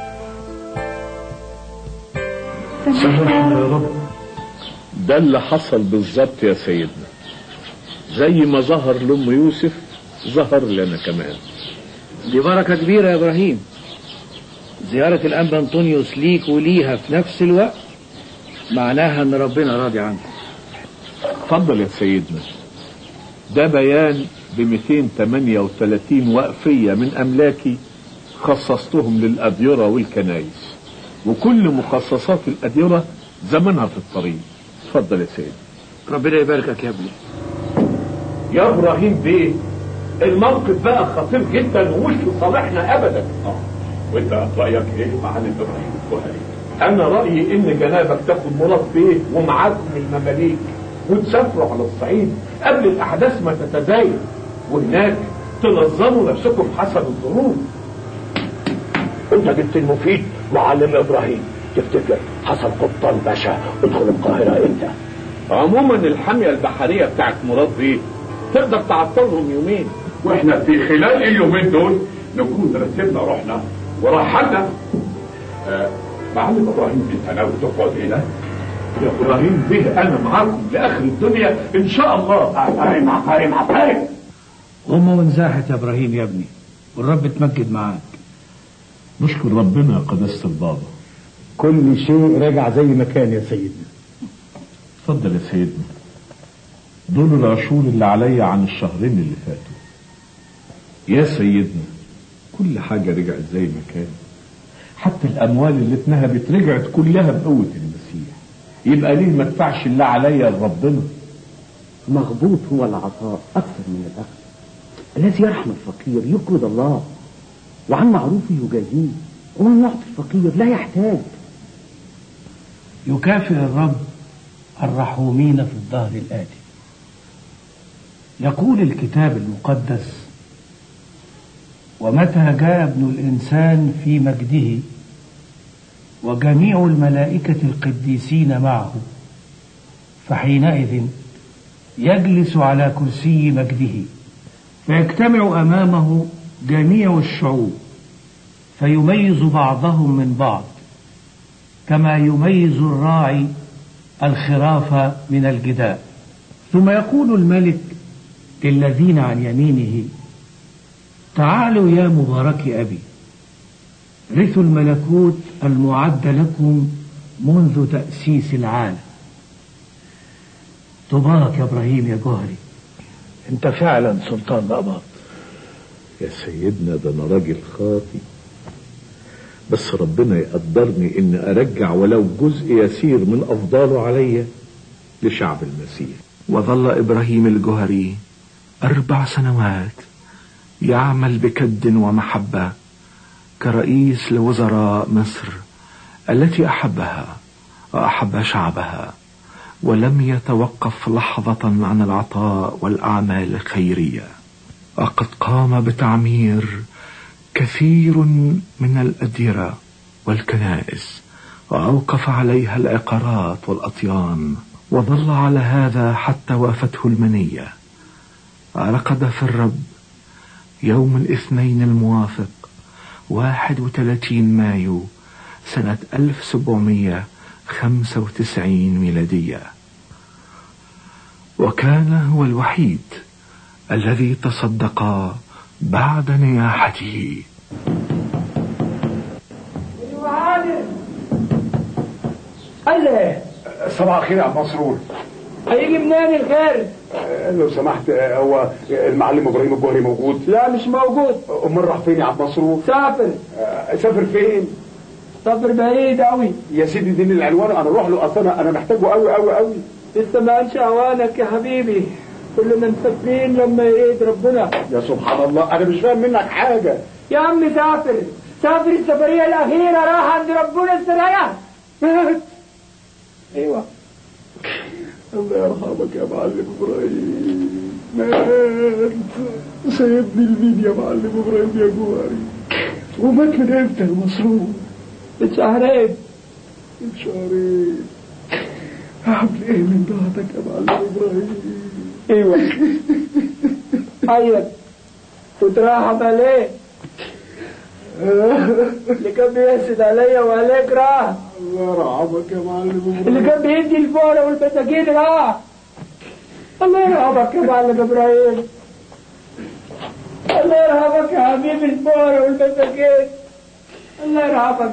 سامحنا يا رب ده اللي حصل بالظبط يا سيدنا زي ما ظهر لأم يوسف ظهر لنا كمان دي بركة كبيرة يا إبراهيم زيارة الأنبا أنطونيوس ليك وليها في نفس الوقت معناها إن ربنا راضي عنك اتفضل يا سيدنا ده بيان ب 238 وقفية من أملاكي خصصتهم للأديرة والكنايس وكل مخصصات الأديرة زمنها في الطريق اتفضل يا سيدي ربنا يباركك يا ابني يا ابراهيم بيه الموقف بقى خطير جدا ومش في صالحنا ابدا اه وانت رايك ايه معلم ابراهيم الجوهري انا رايي ان جنابك تاخد مراد بيه ومعاكم المماليك وتسافروا على الصعيد قبل الاحداث ما تتزايد وهناك تنظموا نفسكم حسب الظروف انت جبت المفيد معلم ابراهيم تفتكر حسن قبطان باشا ادخل القاهرة امتى عموما الحمية البحرية بتاعت مراد بيه تقدر تعطلهم يومين واحنا في خلال اليومين دول نكون رتبنا روحنا ورحلنا آه معلم ابراهيم انت ناوي تقعد هنا يا ابراهيم بيه انا معاكم لاخر الدنيا ان شاء الله عفارم عفارم عفارم قوم وانزاحت يا إبراهيم يا ابني والرب تمجد معاك نشكر ربنا يا قداسة البابا كل شيء راجع زي ما كان يا سيدنا اتفضل يا سيدنا دول العشور اللي عليا عن الشهرين اللي فاتوا يا سيدنا كل حاجة رجعت زي ما كان حتى الأموال اللي اتنهبت رجعت كلها بقوة المسيح يبقى ليه ما ادفعش اللي عليا لربنا مغبوط هو العطاء أكثر من الأخذ الذي يرحم الفقير يقرض الله وعن معروفه يجازيه ومن يعطي الفقير لا يحتاج يكافئ الرب الرحومين في الظهر الآتي يقول الكتاب المقدس ومتى جاء ابن الإنسان في مجده وجميع الملائكة القديسين معه فحينئذ يجلس على كرسي مجده فيجتمع أمامه جميع الشعوب فيميز بعضهم من بعض كما يميز الراعي الخراف من الجداء ثم يقول الملك للذين عن يمينه تعالوا يا مبارك أبي رثوا الملكوت المعد لكم منذ تأسيس العالم تبارك يا إبراهيم يا جوهري انت فعلا سلطان بقباط يا سيدنا ده انا راجل خاطي بس ربنا يقدرني ان ارجع ولو جزء يسير من افضاله عليا لشعب المسيح وظل إبراهيم الجهري أربع سنوات يعمل بكد ومحبة كرئيس لوزراء مصر التي أحبها وأحب شعبها ولم يتوقف لحظة عن العطاء والأعمال الخيرية وقد قام بتعمير كثير من الأديرة والكنائس وأوقف عليها العقارات والأطيان وظل على هذا حتى وافته المنية رقد في الرب يوم الاثنين الموافق 31 مايو سنة 1795 ميلادية وكان هو الوحيد الذي تصدق بعد نياحته الله صباح الخير يا عم مسرور هيجي منين الخير لو سمحت هو المعلم ابراهيم الجوهري موجود لا مش موجود امال راح فين يا عم مسرور سافر سافر فين سافر بعيد قوي يا سيدي اديني العنوان انا اروح له اصلا انا محتاجه قوي قوي قوي لسه ما قالش اوانك يا حبيبي كلنا مسافرين لما يريد ربنا يا سبحان الله انا مش فاهم منك حاجه يا عم سافر سافر السفريه الاخيره راح عند ربنا استريح مات ايوه الله يرحمك يا معلم ابراهيم مات سايبني لمين يا معلم ابراهيم يا جوهري ومات من امتى يا مسرور من شهرين من شهرين اعمل ايه من ضغطك يا معلم ابراهيم ايوه عيط وترحم عليه اللي كان بيحسد عليا وعليك راح الله يرحمك يا معلم ابراهيم اللي كان بيدي الفوله والبساكين راح الله يرحمك يا معلم ابراهيم الله يرحمك يا حبيبي الفوله والبساكين الله يرحمك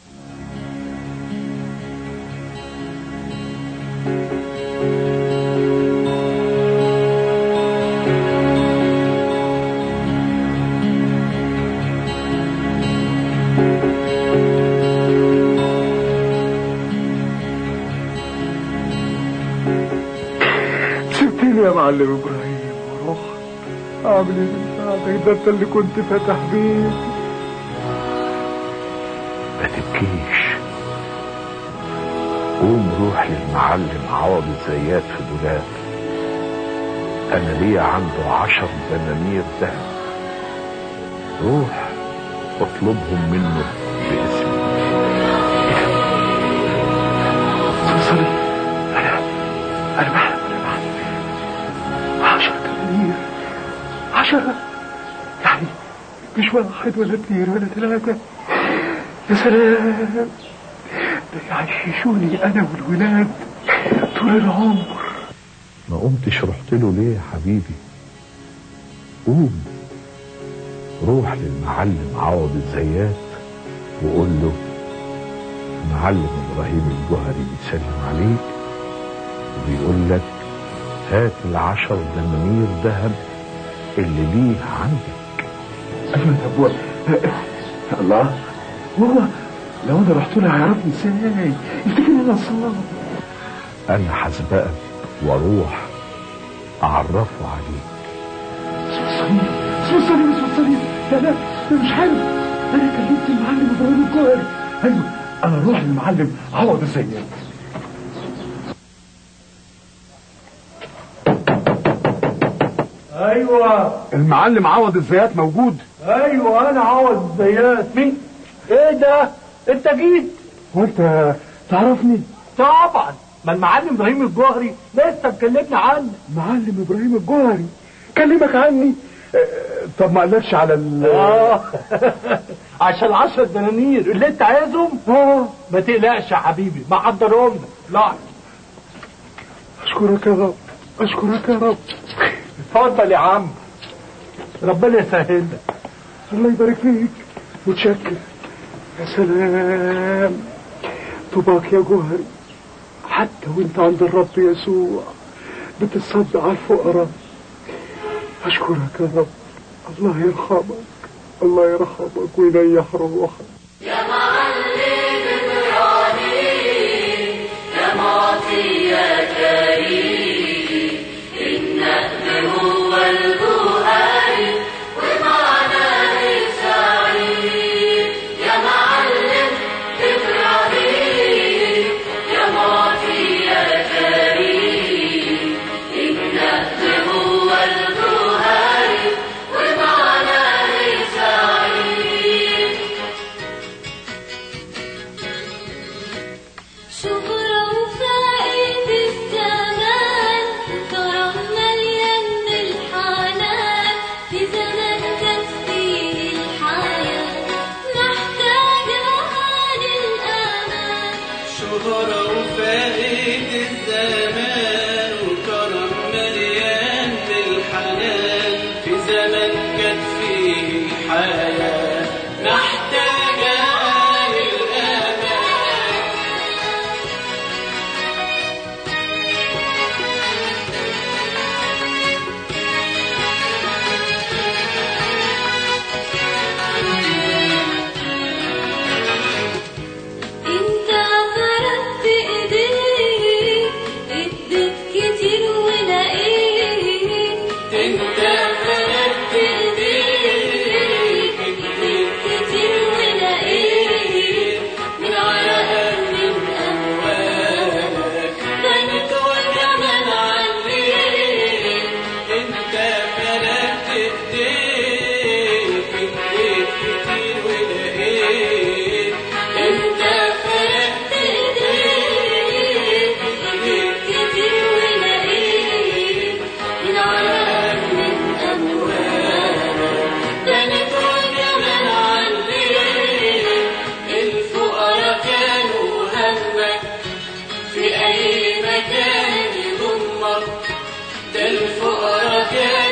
سبتني يا معلم ابراهيم ورحت اعمل ايه من بعدك ده انت اللي كنت فاتح بيت ما تبكيش قوم روح للمعلم عوض الزيات في دولاب انا ليا عنده عشر دنانير ذهب روح اطلبهم منه باسمي صلي انا انا بحلم انا بحلم عشر دنانير عشرة يعني مش واحد ولا اثنين ولا ثلاثة يا سلام ده يعيشوني انا والولاد طول العمر ما قمتش رحت له ليه يا حبيبي قوم روح للمعلم عوض الزيات وقول له معلم ابراهيم الجهري بيسلم عليك وبيقول لك هات العشر دنانير ذهب اللي ليه عندك ايوه يا ابويا الله هو لو انا رحت له هيعرفني ازاي يفتكر ان انا صار انا هسبقك واروح اعرفه عليك صليب اسمه صليب اسمه صليب لا لا ده مش حلو انا كلمت المعلم ابراهيم الجوهري ايوه انا اروح للمعلم عوض الزيات ايوه المعلم عوض الزيات موجود ايوه انا عوض الزيات مين ايه ده انت جيت وانت تعرفني طبعا ما المعلم ابراهيم الجوهري لسه مكلمني عنك معلم ابراهيم الجوهري كلمك عني آه، طب ما قالكش على ال اه عشان 10 دنانير اللي انت عايزهم اه ما تقلقش يا حبيبي ما حضرهم لك لا اشكرك يا رب اشكرك يا رب اتفضل يا عم ربنا يسهل لك الله يبارك فيك متشكر يا سلام طوباك يا جوهري حتى وانت عند الرب يسوع بتصدق على الفقراء اشكرك يا رب الله يرحمك الله يرحمك ويريح روحك يا معلم ابراهيم يا معطي يا كريم النقل هو الجوهري ومعناه سعيد يا معلم ابراهيم يا معطي يا كريم ده الفقراء كانوا